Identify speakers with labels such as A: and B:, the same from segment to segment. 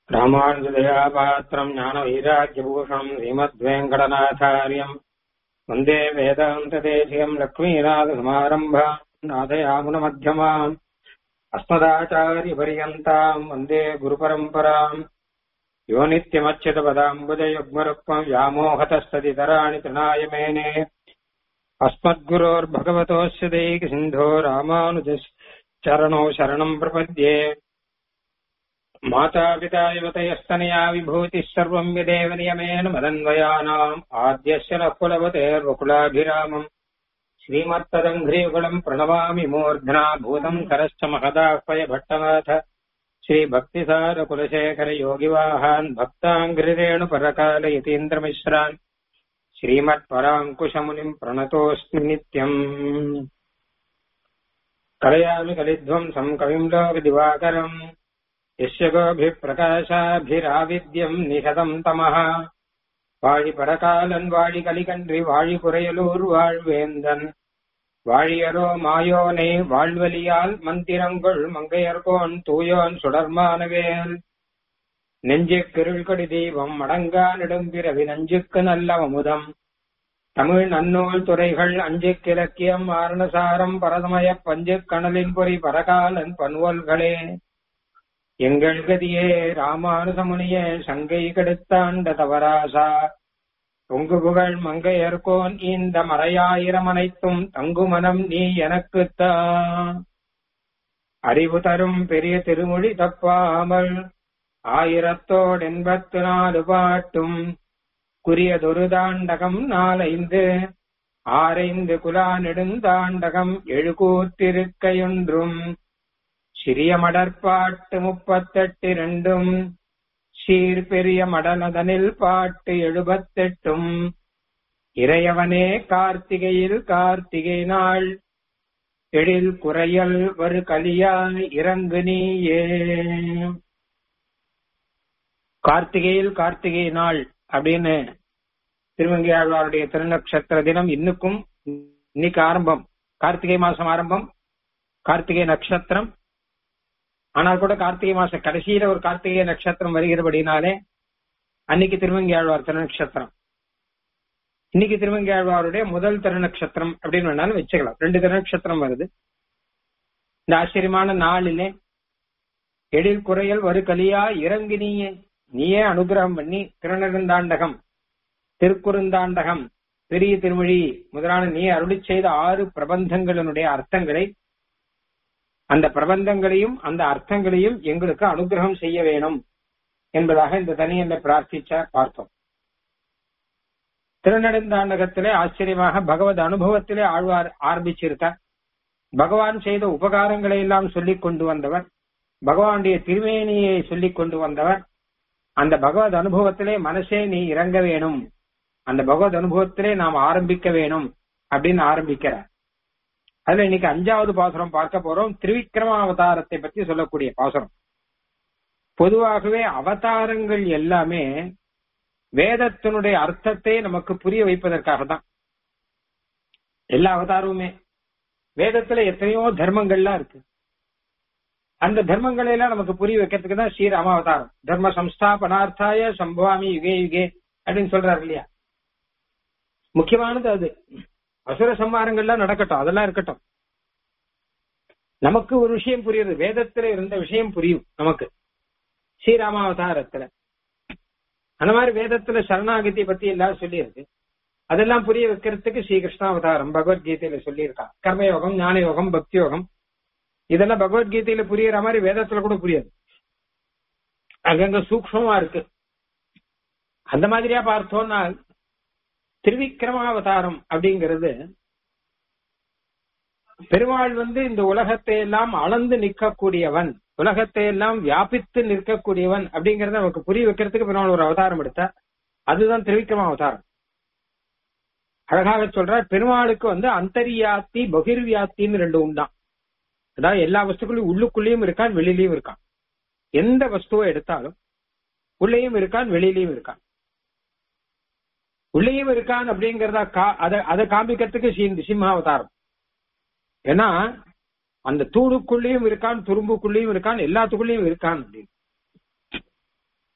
A: ராமானுஜதயா பாத்திரம் ஞான வைராக்கியபூஷணம் ஸ்ரீமத்வேங்கடநாச்சாரியம் வந்தே வேதாந்ததேசியம் லக்ஷ்மீநாதசமாரம்பாம் நாதயாமுனமத்தியமாம் அஸ்மதாச்சாரியபரியந்தாம் வந்தே குருபரம்பராம் யோ நித்யமच्युतपदाम्बुजयुग्मरुक्मम् व्यामोहतस्तदितराणि तृणाय मेने अस्मद्गुरोर्भगवतोऽस्य दैकसिन्धो रामानुजस्य चरणौ शरणम् प्रपद्ये मातापिता युवतयस्तनया विभूतिः सर्वम् यदेव नियमेन मदन्वयानाम् आद्यस्य नः कुलवतेर्वकुलाभिरामम् श्रीमत्तदङ्घ्रियुगलम् प्रणमामि मूर्ध्ना भूतम् करश्च महदाह्वय भट्टनाथ श्रीभक्तिसारकुलशेखर योगिवाहान् भक्ताङ्घ्रिरेणुपरकाल यतीन्द्रमिश्रान् श्रीमत्पराङ्कुशमुनिम् प्रणतोऽस्मि नित्यम् कलयामि कलिध्वंसम् कविम् लोकदिवाकरम् यस्य गोभिप्रकाशाभिराविद्यम् निषदम् तमः வாழி பரகாலன் வாழி கலிகன்றி வாழி குறையலூர் வாழ்வேந்தன் வாழியரோ மாயோனை வாழ்வலியால் மந்திரங்கொள் மங்கையர்கோன் தூயோன் சுடர்மானவேல் நெஞ்சுக்கிருள்கொடி தீபம் மடங்கா நெடும்பிறவி நஞ்சுக்கு நல்ல அமுதம் தமிழ் நன்னூல் துறைகள் அஞ்சு கிழக்கியம் ஆரணசாரம் பரதமய பஞ்சு கணலின் பொறி பரகாலன் பன்வல்களே எங்கள் கதியே ராமானுசமுனியே சங்கை கெடுத்தாண்ட தவராசா பொங்கு புகழ் மங்கையர்கோன் இந்த மறையாயிரம் அனைத்தும் தங்குமனம் நீ எனக்குத்தா அறிவு தரும் பெரிய திருமொழி தப்பாமல் ஆயிரத்தோடு எண்பத்து நாலு பாட்டும் குறியதொரு தாண்டகம் நாலைந்து ஆரைந்து குலா நெடுந்தாண்டகம் எழுகூத்திருக்கையொன்றும் சிறிய மடற்பாட்டு முப்பத்தெட்டு இரண்டும் சீர் பெரிய மடலதனில் பாட்டு எழுபத்தெட்டும் இறையவனே கார்த்திகையில் கார்த்திகை நாள் எழில் குறையல் வரு கலியாய் இறங்கு நீயே கார்த்திகையில் கார்த்திகை நாள் அப்படின்னு திருவங்கியாழ்வாருடைய திருநக்ஷத்திர தினம் இன்னுக்கும் இன்னைக்கு ஆரம்பம் கார்த்திகை மாசம் ஆரம்பம் கார்த்திகை நட்சத்திரம் ஆனால் கூட கார்த்திகை மாசம் கடைசியில ஒரு கார்த்திகை நட்சத்திரம் வருகிறபடினாலே அன்னைக்கு திருவங்கியாழ்வார் திருநக்ஷத்திரம் இன்னைக்கு திருவங்கியாழ்வாருடைய முதல் திருநக்ஷத்திரம் அப்படின்னு வேணாலும் வச்சுக்கலாம் ரெண்டு திருநக்ஷத்திரம் வருது இந்த ஆச்சரியமான நாளிலே எழில் குறையல் வரு கலியா இறங்கு நீயே நீயே அனுகிரகம் பண்ணி திருநெடுந்தாண்டகம் திருக்குறுந்தாண்டகம் பெரிய திருமொழி முதலான நீ அருளி செய்த ஆறு பிரபந்தங்களினுடைய அர்த்தங்களை அந்த பிரபந்தங்களையும் அந்த அர்த்தங்களையும் எங்களுக்கு அனுகிரகம் செய்ய வேணும் என்பதாக இந்த தனியல்ல பிரார்த்திச்ச பார்த்தோம் திருநெடுந்தாண்டகத்திலே ஆச்சரியமாக பகவத் அனுபவத்திலே ஆழ்வார் ஆரம்பிச்சிருக்கார் பகவான் செய்த உபகாரங்களை எல்லாம் சொல்லிக் கொண்டு வந்தவர் பகவானுடைய திருமேனியை சொல்லிக் கொண்டு வந்தவர் அந்த பகவத் அனுபவத்திலே மனசே நீ இறங்க வேணும் அந்த பகவத் அனுபவத்திலே நாம் ஆரம்பிக்க வேணும் அப்படின்னு ஆரம்பிக்கிறார் அதுல இன்னைக்கு அஞ்சாவது பாசுரம் பார்க்க போறோம் திரிவிக்ரம அவதாரத்தை பத்தி சொல்லக்கூடிய பாசுரம் பொதுவாகவே அவதாரங்கள் எல்லாமே வேதத்தினுடைய அர்த்தத்தை நமக்கு புரிய வைப்பதற்காக தான் எல்லா அவதாரமுமே வேதத்துல எத்தனையோ தர்மங்கள்லாம் இருக்கு அந்த தர்மங்களை எல்லாம் நமக்கு புரிய வைக்கிறதுக்கு தான் ஸ்ரீராம அவதாரம் தர்ம சம்ஸ்தாபனார்த்தாய சம்பவாமி யுகே யுகே அப்படின்னு சொல்றாரு இல்லையா முக்கியமானது அது அசுர சம்மாரங்கள்லாம் நடக்கட்டும் அதெல்லாம் இருக்கட்டும் நமக்கு ஒரு விஷயம் புரியுது வேதத்துல இருந்த விஷயம் புரியும் நமக்கு ஸ்ரீராமாவதாரத்துல அந்த மாதிரி வேதத்துல சரணாகதி பத்தி எல்லாம் சொல்லியிருக்கு அதெல்லாம் புரிய வைக்கிறதுக்கு ஸ்ரீகிருஷ்ணாவதாரம் பகவத்கீதையில சொல்லியிருக்கான் கர்மயோகம் ஞான யோகம் பக்தி யோகம் இதெல்லாம் பகவத்கீதையில புரியுற மாதிரி வேதத்துல கூட புரியாது அங்கங்க சூக்ஷமா இருக்கு அந்த மாதிரியா பார்த்தோம்னா திருவிக்கிரமாவதாரம் அப்படிங்கிறது பெருமாள் வந்து இந்த உலகத்தை எல்லாம் அளந்து நிற்கக்கூடியவன் உலகத்தை எல்லாம் வியாபித்து நிற்கக்கூடியவன் அப்படிங்கறத நமக்கு புரிய வைக்கிறதுக்கு பெருமாள் ஒரு அவதாரம் எடுத்தார் அதுதான் திருவிக்கிரம அவதாரம் அழகாக சொல்றார் பெருமாளுக்கு வந்து அந்தரியாத்தி பகிர்வியாத்தின்னு ரெண்டு உண்டான் அதாவது எல்லா வஸ்துக்குள்ளையும் உள்ளுக்குள்ளேயும் இருக்கான் வெளியிலயும் இருக்கான் எந்த வஸ்துவை எடுத்தாலும் உள்ளேயும் இருக்கான் வெளியிலயும் இருக்கான் உள்ளேயும் இருக்கான் அப்படிங்கறத அதை அதை காமிக்கிறதுக்கு சிம்மாவதாரம் ஏன்னா அந்த தூணுக்குள்ளேயும் இருக்கான் துரும்புக்குள்ளேயும் இருக்கான் எல்லாத்துக்குள்ளேயும் இருக்கான் அப்படின்னு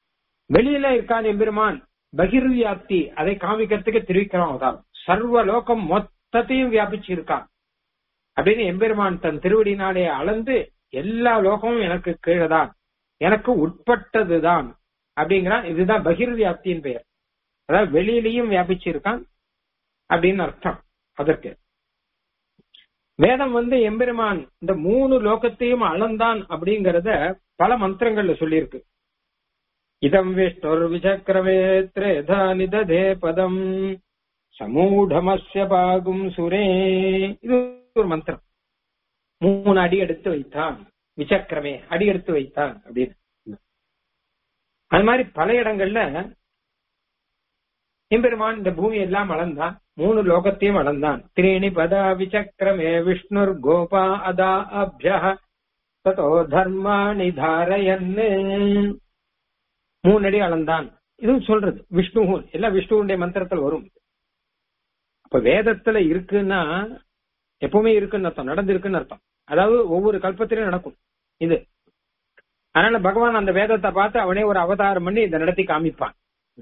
A: வெளியில இருக்கான் எம்பெருமான் பகிர்வியாப்தி அதை காமிக்கிறதுக்கு திருவிக்ரம அவதாரம் சர்வ லோகம் மொத்தத்தையும் வியாபிச்சு இருக்கான் அப்படின்னு எம்பெருமான் தன் திருவடினாலே அளந்து எல்லா லோகமும் எனக்கு கீழதான் எனக்கு உட்பட்டதுதான் அப்படிங்கிறான் இதுதான் பகிர்வியாப்தியின் பெயர் அதாவது வெளியிலையும் வியாபிச்சு இருக்கான் அப்படின்னு அர்த்தம் அதற்கு வேதம் வந்து எம்பெருமான் இந்த மூணு லோகத்தையும் அளந்தான் அப்படிங்கறத பல மந்திரங்கள்ல சொல்லியிருக்கு இதம் விஷ்ணுர் விசக்கிரமே திரேதா நிததே பதம் சமூடமஸ்ய பாகும் சுரே இது ஒரு மந்திரம் மூணு அடி எடுத்து வைத்தான் விசக்கிரமே அடி எடுத்து வைத்தான் அப்படின்னு அது மாதிரி பல இடங்கள்ல எம்பெருமான் இந்த பூமி எல்லாம் அளந்தான் மூணு லோகத்தையும் அளந்தான் திரீணி பதா விசக்கிரமே விஷ்ணுர் கோபா அதா அபிய ததோ தர்மாணி தாரயன்னு மூணு அடி அளந்தான் இதுவும் சொல்றது விஷ்ணு எல்லாம் விஷ்ணுவுடைய மந்திரத்தில் வரும் அப்ப வேதத்துல இருக்குன்னா எப்பவுமே இருக்குன்னு அர்த்தம் நடந்திருக்குன்னு அர்த்தம் அதாவது ஒவ்வொரு கல்பத்திலும் நடக்கும் இது அதனால பகவான் அந்த வேதத்தை பார்த்து அவனே ஒரு அவதாரம் பண்ணி இதை நடத்தி காமிப்பான்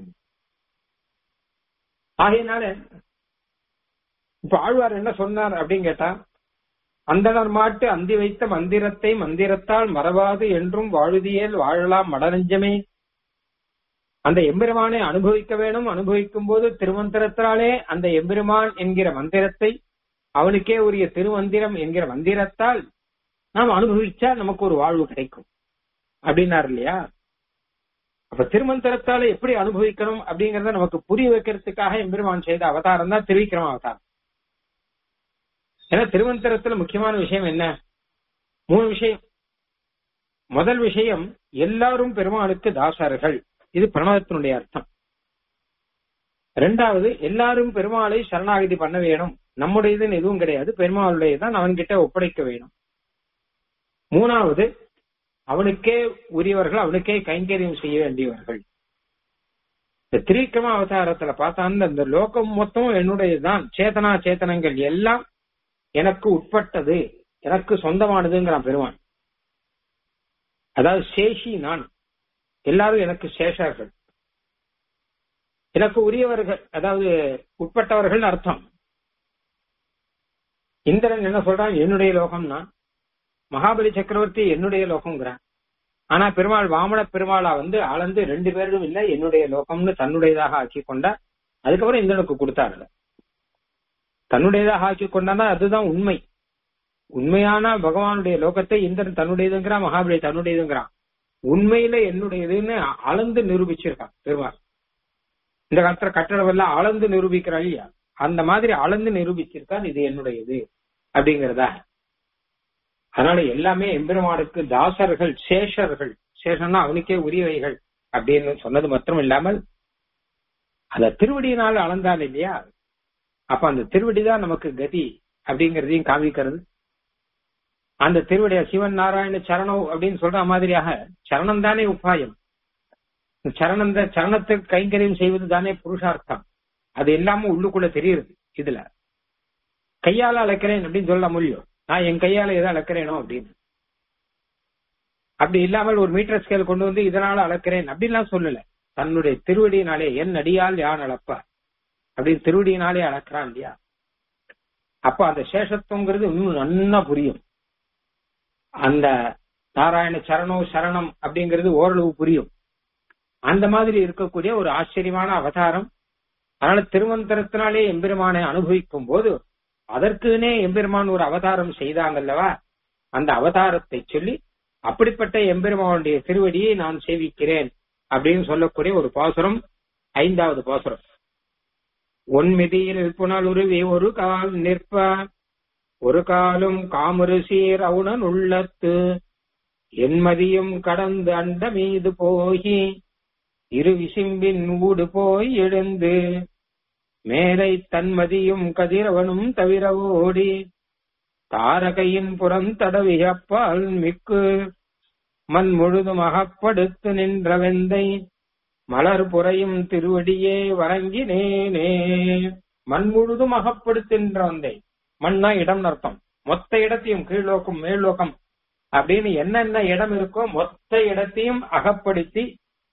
A: ஆகையினால இப்ப ஆழ்வார் என்ன சொன்னார் அப்படின்னு கேட்டா அந்தனர் மாட்டு அந்தி வைத்த மந்திரத்தை மந்திரத்தால் மறவாது என்றும் வாழுதியேல் வாழலாம் மடநெஞ்சமே அந்த எம்பெருமானை அனுபவிக்க வேணும் அனுபவிக்கும் போது திருமந்திரத்தாலே அந்த எம்பெருமான் என்கிற மந்திரத்தை அவனுக்கே உரிய திருமந்திரம் என்கிற மந்திரத்தால் நாம் அனுபவிச்சா நமக்கு ஒரு வாழ்வு கிடைக்கும் அப்படின்னாரு இல்லையா அப்ப திருமந்திரத்தால எப்படி அனுபவிக்கணும் அப்படிங்கறத நமக்கு புரிய வைக்கிறதுக்காக எம்பெருமான் செய்த அவதாரம் தான் திருவிக்கிரம அவதாரம் ஏன்னா திருமந்திரத்துல முக்கியமான விஷயம் என்ன மூணு விஷயம் முதல் விஷயம் எல்லாரும் பெருமாளுக்கு தாசர்கள் இது பிரணவத்தினுடைய அர்த்தம் ரெண்டாவது எல்லாரும் பெருமாளை சரணாகதி பண்ண வேணும் நம்முடையதுன்னு எதுவும் கிடையாது பெருமாளுடையதான் அவன்கிட்ட ஒப்படைக்க வேணும் மூணாவது அவனுக்கே உரியவர்கள் அவனுக்கே கைங்கரியம் செய்ய வேண்டியவர்கள் இந்த திரிக்கிரம அவதாரத்துல பார்த்தா அந்த லோகம் மொத்தம் என்னுடையதுதான் சேதனா சேத்தனங்கள் எல்லாம் எனக்கு உட்பட்டது எனக்கு சொந்தமானதுங்கிறான் பெருமான் அதாவது சேஷி நான் எல்லாரும் எனக்கு சேஷர்கள் எனக்கு உரியவர்கள் அதாவது உட்பட்டவர்கள் அர்த்தம் இந்திரன் என்ன சொல்றான் என்னுடைய லோகம்னா மகாபலி சக்கரவர்த்தி என்னுடைய லோகம்ங்கிறான் ஆனா பெருமாள் வாமன பெருமாளா வந்து அளந்து ரெண்டு பேரும் இல்ல என்னுடைய லோகம்னு தன்னுடையதாக ஆக்கி கொண்டா அதுக்கப்புறம் இந்திரனுக்கு கொடுத்தாருல தன்னுடையதாக ஆக்கி கொண்டானா அதுதான் உண்மை உண்மையான பகவானுடைய லோகத்தை இந்திரன் தன்னுடையதுங்கிறான் மகாபலி தன்னுடையதுங்கிறான் உண்மையில என்னுடையதுன்னு அளந்து நிரூபிச்சிருக்கான் பெருமாள் இந்த காலத்துல கட்டடம் எல்லாம் அளந்து நிரூபிக்கிறாள் இல்லையா அந்த மாதிரி அளந்து நிரூபிச்சிருக்கான் இது என்னுடையது அப்படிங்கிறதா அதனால எல்லாமே எம்பெருமானுக்கு தாசர்கள் சேஷர்கள் சேஷன்னா அவனுக்கே உரியவைகள் அப்படின்னு சொன்னது மாத்திரம் இல்லாமல் அந்த திருவடியினால் அளந்தான் இல்லையா அப்ப அந்த திருவடி தான் நமக்கு கதி அப்படிங்கறதையும் காமிக்கிறது அந்த திருவடியா சிவன் நாராயண சரணம் அப்படின்னு சொல்ற மாதிரியாக சரணம் தானே உபாயம் சரணம் சரணத்துக்கு கைங்கரியம் செய்வது தானே புருஷார்த்தம் அது எல்லாமே உள்ளுக்குள்ள தெரியுது இதுல கையால அழைக்கிறேன் அப்படின்னு சொல்ல முடியும் நான் என் கையால எதை அளக்கிறேனோ அப்படின்னு அப்படி இல்லாமல் ஒரு மீட்டர் ஸ்கேல் கொண்டு வந்து இதனால அளக்கிறேன் அப்படின்லாம் சொல்லல தன்னுடைய திருவடியினாலே என் அடியால் யான் அளப்ப அப்படின்னு திருவடியினாலே அளக்கிறான் இல்லையா அப்ப அந்த சேஷத்துவங்கிறது இன்னும் நன்னா புரியும் அந்த நாராயண சரணோ சரணம் அப்படிங்கிறது ஓரளவு புரியும் அந்த மாதிரி இருக்கக்கூடிய ஒரு ஆச்சரியமான அவதாரம் அதனால திருமந்திரத்தினாலே எம்பெருமானை அனுபவிக்கும் போது அதற்குனே எம்பெருமான் ஒரு அவதாரம் செய்தாங்கல்லவா அந்த அவதாரத்தை சொல்லி அப்படிப்பட்ட எம்பெருமானுடைய திருவடியை நான் சேவிக்கிறேன் அப்படின்னு சொல்லக்கூடிய ஒரு பாசுரம் ஐந்தாவது பாசுரம் ஒன்மிதியில் புனலுருவி ஒரு கால் நிற்ப ஒரு காலும் காமரு சீர் அவுணன் உள்ளத்து என்மதியும் கடந்து அண்ட மீது போகி இரு விசிம்பின் ஊடு போய் எழுந்து மேலை தன்மதியும் கதிரவனும் தவிர ஓடி தாரகையின் புறம் தடவியப்பால் மிக்கு மண் முழுதும் அகப்படுத்து நின்ற வெந்தை மலர் புறையும் திருவடியே வணங்கினேனே மண் முழுதும் அகப்படுத்துகின்ற வந்தை மண்ணா இடம் அர்த்தம் மொத்த இடத்தையும் கீழ்லோக்கம் மேல்லோக்கம் அப்படின்னு என்னென்ன இடம் இருக்கோ மொத்த இடத்தையும் அகப்படுத்தி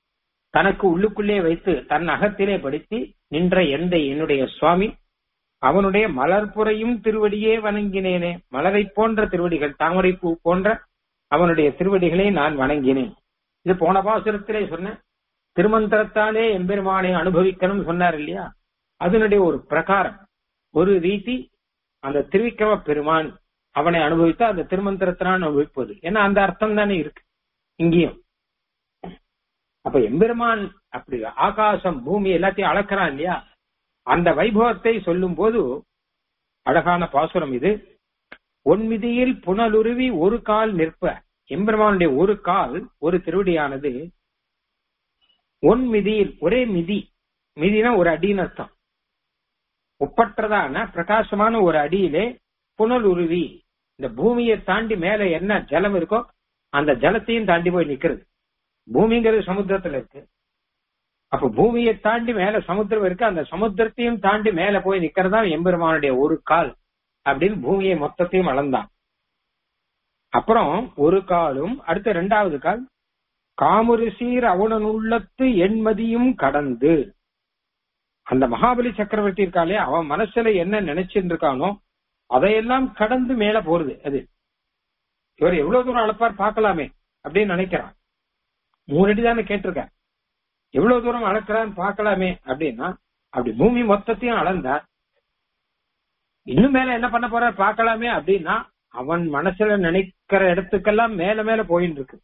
A: தனக்கு உள்ளுக்குள்ளே வைத்து தன் அகத்திலே படுத்தி நின்ற எந்த என்னுடைய சுவாமி அவனுடைய மலர்புறையும் திருவடியே வணங்கினேனே மலரை போன்ற திருவடிகள் தாமரை பூ போன்ற அவனுடைய திருவடிகளை நான் வணங்கினேன் இது போன பாசுரத்திலே சொன்ன திருமந்திரத்தாலே எம்பெருமானை அனுபவிக்கணும் சொன்னார் இல்லையா அதனுடைய ஒரு பிரகாரம் ஒரு ரீதி அந்த திருவிக்கம பெருமான் அவனை அனுபவித்தா அந்த திருமந்திரத்தினால் அனுபவிப்பது ஏன்னா அந்த அர்த்தம் தானே இருக்கு இங்கேயும் அப்ப எம்பெருமான் அப்படி ஆகாசம் பூமி எல்லாத்தையும் அளக்கிறான் இல்லையா அந்த வைபவத்தை சொல்லும் போது அழகான பாசுரம் இது ஒன்மிதியில் புனலுருவி ஒரு கால் நிற்ப எம்பெருமானுடைய ஒரு கால் ஒரு திருவடியானது ஒன் மிதியில் ஒரே மிதி மிதினா ஒரு அடின்னு அர்த்தம் ஒப்பற்றதான பிரகாசமான ஒரு அடியிலே புனல் உருவி இந்த பூமியை தாண்டி மேல என்ன ஜலம் இருக்கோ அந்த ஜலத்தையும் தாண்டி போய் நிக்கிறது பூமிங்கிறது சமுத்திரத்துல இருக்கு அப்ப பூமியை தாண்டி மேல சமுத்திரம் இருக்கு அந்த சமுத்திரத்தையும் தாண்டி மேல போய் நிக்கிறதா எம்பெருமானுடைய ஒரு கால் அப்படின்னு பூமியை மொத்தத்தையும் அளந்தான் அப்புறம் ஒரு காலும் அடுத்த ரெண்டாவது கால் காமுரு சீர் அவனன் உள்ளத்து எண்மதியும் கடந்து அந்த மகாபலி சக்கரவர்த்தி இருக்காளே அவன் மனசுல என்ன நினைச்சிட்டு இருக்கானோ அதையெல்லாம் கடந்து மேல போறது அது இவர் எவ்வளவு தூரம் அளப்பார் பார்க்கலாமே அப்படின்னு நினைக்கிறான் மூணு அடி தானே கேட்டிருக்க எவ்வளவு தூரம் அளக்கிறான்னு பார்க்கலாமே அப்படின்னா அப்படி பூமி மொத்தத்தையும் அளந்தார் இன்னும் மேல என்ன பண்ண போறார் பார்க்கலாமே அப்படின்னா அவன் மனசுல நினைக்கிற இடத்துக்கெல்லாம் மேல மேல போயின்னு இருக்கு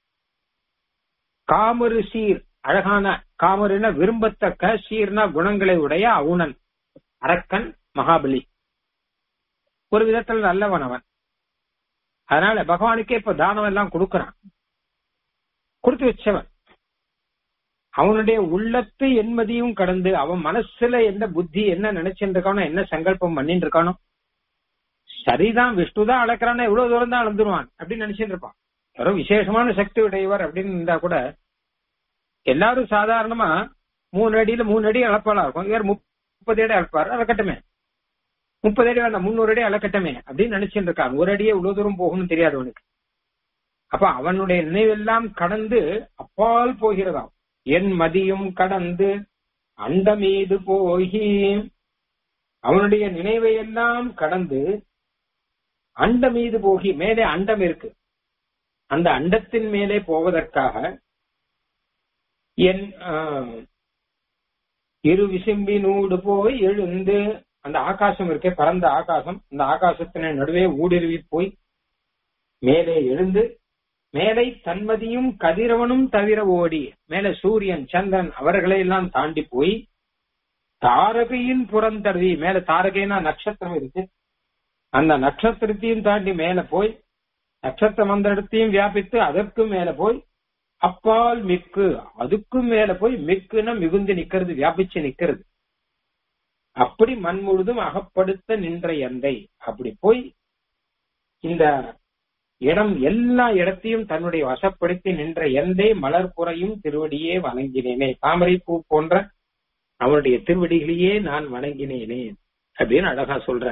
A: காமரு சீர் அழகான காமருன்னா விரும்பத்தக்க சீர்னா குணங்களை உடைய அவுணன் அரக்கன் மகாபலி ஒரு விதத்துல நல்லவன் அவன் அதனால பகவானுக்கே இப்ப தானம் எல்லாம் கொடுக்கறான் கொடுத்து வச்சவன் அவனுடைய உள்ளத்து என்மதியும் கடந்து அவன் மனசுல எந்த புத்தி என்ன நினைச்சுட்டு இருக்கானோ என்ன சங்கல்பம் பண்ணிட்டு இருக்கானோ சரிதான் விஷ்ணு தான் அளக்கிறான்னா எவ்வளவு தூரம் தான் அளந்துருவான் அப்படின்னு நினைச்சிட்டு இருப்பான் யாரோ விசேஷமான சக்தி உடையவர் அப்படின்னு இருந்தா கூட எல்லாரும் சாதாரணமா மூணு அடியில மூணு அடி அளப்பாளா இருக்கும் இவர் முப்பது அடி அளப்பாரு அளக்கட்டுமே முப்பது அடி வேண்டாம் முன்னூறு அடி அளக்கட்டுமே அப்படின்னு நினைச்சிட்டு இருக்கான் ஒரு அடியே இவ்வளவு தூரம் போகணும்னு தெரியாது அவனுக்கு அப்ப அவனுடைய நினைவெல்லாம் கடந்து அப்பால் போகிறதாம் என் மதியும் கடந்து அண்ட மீது போகி அவனுடைய நினைவை எல்லாம் கடந்து அண்ட மீது போகி மேலே அண்டம் இருக்கு அந்த அண்டத்தின் மேலே போவதற்காக என் இரு விசும்பினூடு போய் எழுந்து அந்த ஆகாசம் இருக்கே பரந்த ஆகாசம் அந்த ஆகாசத்தின நடுவே ஊடுருவி போய் மேலே எழுந்து மேலை தன்மதியும் கதிரவனும் தவிர ஓடி மேல சூரியன் சந்திரன் அவர்களை எல்லாம் தாண்டி போய் தாரகையின் புறந்தருவி மேல தாரகைனா நட்சத்திரம் இருக்கு அந்த நட்சத்திரத்தையும் தாண்டி மேல போய் நட்சத்திரம் அந்த இடத்தையும் வியாபித்து அதற்கும் மேல போய் அப்பால் மிக்கு அதுக்கும் மேல போய் மிக்குன்னா மிகுந்து நிக்கிறது வியாபிச்சு நிக்கிறது அப்படி மண் முழுதும் அகப்படுத்த நின்ற எந்தை அப்படி போய் இந்த இடம் எல்லா இடத்தையும் தன்னுடைய வசப்படுத்தி நின்ற எந்தை மலர்புறையும் திருவடியே வணங்கினேனே தாமரை பூ போன்ற அவனுடைய திருவடிகளையே நான் வணங்கினேனே அப்படின்னு அழகா சொல்ற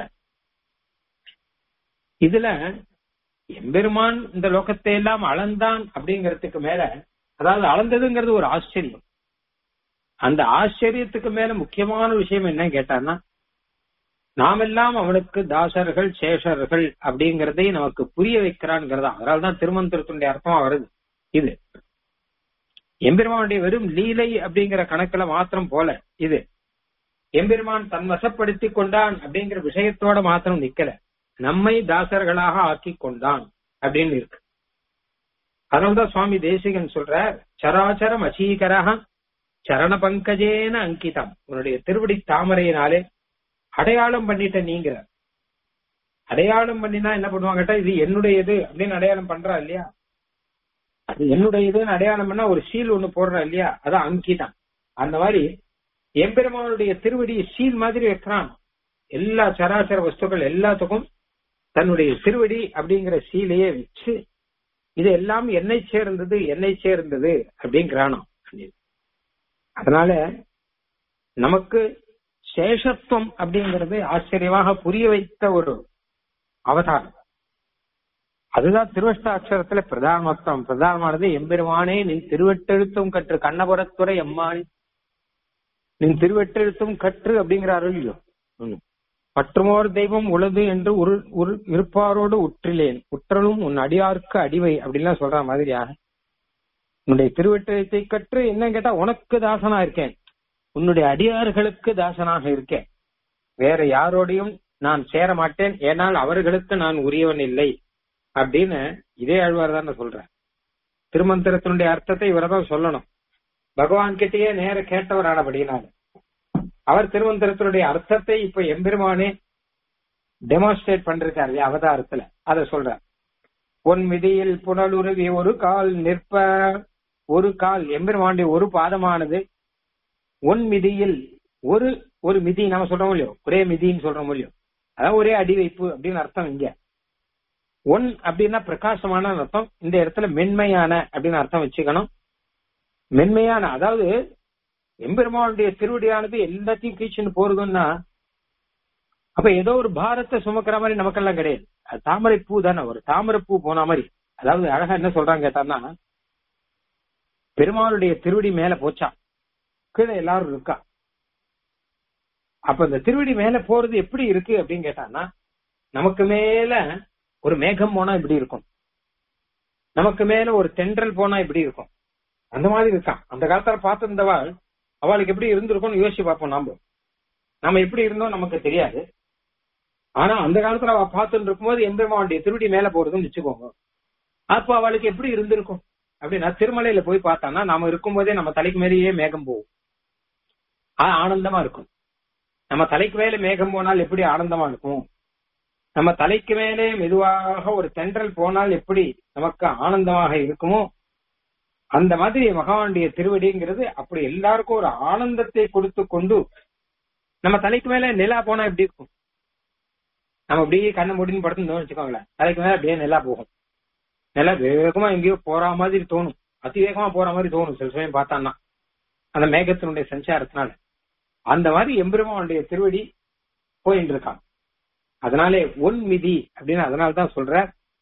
A: இதுல எம்பெருமான் இந்த லோகத்தை எல்லாம் அளந்தான் அப்படிங்கறதுக்கு மேல அதாவது அளந்ததுங்கிறது ஒரு ஆச்சரியம் அந்த ஆச்சரியத்துக்கு மேல முக்கியமான விஷயம் என்ன கேட்டான்னா நாமெல்லாம் அவனுக்கு தாசர்கள் சேஷர்கள் அப்படிங்கறதை நமக்கு புரிய வைக்கிறான்ங்கிறதா அதனால்தான் திருமந்திரத்தினுடைய அர்த்தமா வருது இது எம்பெருமானுடைய வெறும் லீலை அப்படிங்கிற கணக்குல மாத்திரம் போல இது எம்பெருமான் தன் வசப்படுத்தி கொண்டான் அப்படிங்கிற விஷயத்தோட மாத்திரம் நிக்கல நம்மை தாசர்களாக ஆக்கி கொண்டான் அப்படின்னு இருக்கு அதனால்தான் சுவாமி தேசிகன் சொல்ற சராச்சரம் அசீகரக சரண பங்கஜேன அங்கிதம் உன்னுடைய திருவடி தாமரையினாலே அடையாளம் பண்ணிட்ட நீங்கிற அடையாளம் பண்ணினா என்ன பண்ணுவாங்கட்டா இது என்னுடையது அப்படின்னு அடையாளம் பண்றா இல்லையா அது என்னுடையதுன்னு அடையாளம் பண்ணா ஒரு சீல் ஒண்ணு போடுறா இல்லையா அதான் அங்கிதான் அந்த மாதிரி எம்பெருமானுடைய திருவடி சீல் மாதிரி வைக்கிறான் எல்லா சராசர வஸ்துக்கள் எல்லாத்துக்கும் தன்னுடைய திருவடி அப்படிங்கிற சீலையே வச்சு இது எல்லாம் என்னை சேர்ந்தது என்னை சேர்ந்தது அப்படிங்கிறானோ அதனால நமக்கு சேஷத்துவம் அப்படிங்கிறது ஆச்சரியமாக புரிய வைத்த ஒரு அவதாரம் அதுதான் திருவஷ்டாட்சரத்துல பிரதானமத்தம் பிரதானமானது எம்பெருமானே நீ திருவெட்டெழுத்தும் கற்று கண்ணபுரத்துறை எம்மானி நீ திருவெட்டெழுத்தும் கற்று அப்படிங்கிறாரு இல்லையோ பற்றுமோர் தெய்வம் உளது என்று ஒரு ஒரு இருப்பாரோடு உற்றிலேன் உற்றலும் உன் அடியாருக்கு அடிவை அப்படின்லாம் சொல்ற மாதிரியாக உன்னுடைய திருவெட்டெழுத்தை கற்று என்ன கேட்டா உனக்கு தாசனா இருக்கேன் உன்னுடைய அடியார்களுக்கு தாசனாக இருக்கேன் வேற யாரோடையும் நான் சேர மாட்டேன் ஏனால் அவர்களுக்கு நான் உரியவன் இல்லை அப்படின்னு இதே ஆழ்வார் தான் சொல்றேன் திருமந்திரத்தினுடைய அர்த்தத்தை இவரதான் சொல்லணும் பகவான் கிட்டேயே நேர கேட்டவரானபடினால அவர் திருமந்திரத்தினுடைய அர்த்தத்தை இப்ப எம்பெருமானே டெமான்ஸ்ட்ரேட் பண்றாரு அவதாரத்துல அத சொல்றார் பொன் மிதியில் புனலுருவி ஒரு கால் நிற்ப ஒரு கால் எம்பெருமானுடைய ஒரு பாதமானது ஒன் மிதியில் ஒரு ஒரு மிதி நாம சொல்றோம் இல்லையோ ஒரே மிதின்னு சொல்றோம் இல்லையோ அதான் ஒரே அடி வைப்பு அப்படின்னு அர்த்தம் இங்க ஒன் அப்படின்னா பிரகாசமான அர்த்தம் இந்த இடத்துல மென்மையான அப்படின்னு அர்த்தம் வச்சுக்கணும் மென்மையான அதாவது எம்பெருமானுடைய திருவடியானது எல்லாத்தையும் கீழ்ச்சின்னு போறதுன்னா அப்ப ஏதோ ஒரு பாரத்தை சுமக்கிற மாதிரி நமக்கெல்லாம் கிடையாது அது தாமரை பூ தானே ஒரு தாமரை பூ போன மாதிரி அதாவது அழகா என்ன சொல்றாங்க கேட்டான்னா பெருமாளுடைய திருவடி மேல போச்சா கீழே எல்லாரும் இருக்கா அப்ப இந்த திருவடி மேல போறது எப்படி இருக்கு அப்படின்னு கேட்டான்னா நமக்கு மேல ஒரு மேகம் போனா இப்படி இருக்கும் நமக்கு மேல ஒரு தென்றல் போனா இப்படி இருக்கும் அந்த மாதிரி இருக்கான் அந்த காலத்துல பார்த்திருந்தவாள் அவளுக்கு எப்படி இருந்திருக்கும்னு யோசிச்சு பார்ப்போம் நாம நம்ம எப்படி இருந்தோம் நமக்கு தெரியாது ஆனா அந்த காலத்துல அவ பார்த்துட்டு இருக்கும்போது எம்பெருமானுடைய திருவடி மேல போறதுன்னு வச்சுக்கோங்க அப்போ அவளுக்கு எப்படி இருந்திருக்கும் அப்படின்னா திருமலையில போய் பார்த்தான்னா நாம இருக்கும்போதே நம்ம தலைக்கு மேலேயே மேகம் போகும் ஆனந்தமா இருக்கும் நம்ம தலைக்கு மேல மேகம் போனால் எப்படி ஆனந்தமா இருக்கும் நம்ம தலைக்கு மேலே மெதுவாக ஒரு தென்றல் போனால் எப்படி நமக்கு ஆனந்தமாக இருக்குமோ அந்த மாதிரி மகானுடைய திருவடிங்கிறது அப்படி எல்லாருக்கும் ஒரு ஆனந்தத்தை கொடுத்து கொண்டு நம்ம தலைக்கு மேல நிலா போனா எப்படி இருக்கும் நம்ம அப்படியே கண்ணை முடின்னு படுத்துன்னு வச்சுக்கோங்களேன் தலைக்கு மேல அப்படியே நிலா போகும் நிலா வேகமா எங்கேயோ போற மாதிரி தோணும் அதிவேகமா போற மாதிரி தோணும் சில சமயம் பார்த்தான்னா அந்த மேகத்தினுடைய சஞ்சாரத்தினால அந்த மாதிரி எம்பெருமானுடைய திருவடி போயிட்டு இருக்கான் அதனாலே ஒன் மிதி அப்படின்னு அதனால்தான் சொல்ற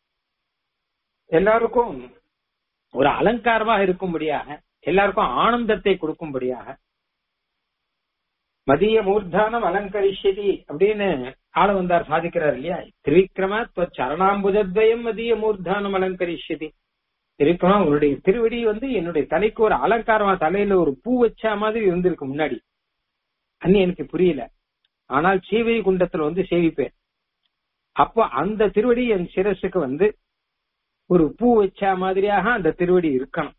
A: எல்லாருக்கும் ஒரு அலங்காரமாக இருக்கும்படியாக எல்லாருக்கும் ஆனந்தத்தை கொடுக்கும்படியாக மதிய மூர்தானம் அலங்கரிஷதி அப்படின்னு ஆள வந்தார் சாதிக்கிறார் இல்லையா திரிவிக்ரம சரணாம்புஜத்வயம் மதிய மூர்தானம் அலங்கரிஷதி திரிவிக்ரமா உன்னுடைய திருவடி வந்து என்னுடைய தலைக்கு ஒரு அலங்காரமா தலையில ஒரு பூ வச்ச மாதிரி இருந்திருக்கு முன்னாடி அன்னி எனக்கு புரியல ஆனால் சீவை குண்டத்துல வந்து சேவிப்பேன் அப்போ அந்த திருவடி என் சிரசுக்கு வந்து ஒரு பூ வச்ச மாதிரியாக அந்த திருவடி இருக்கணும்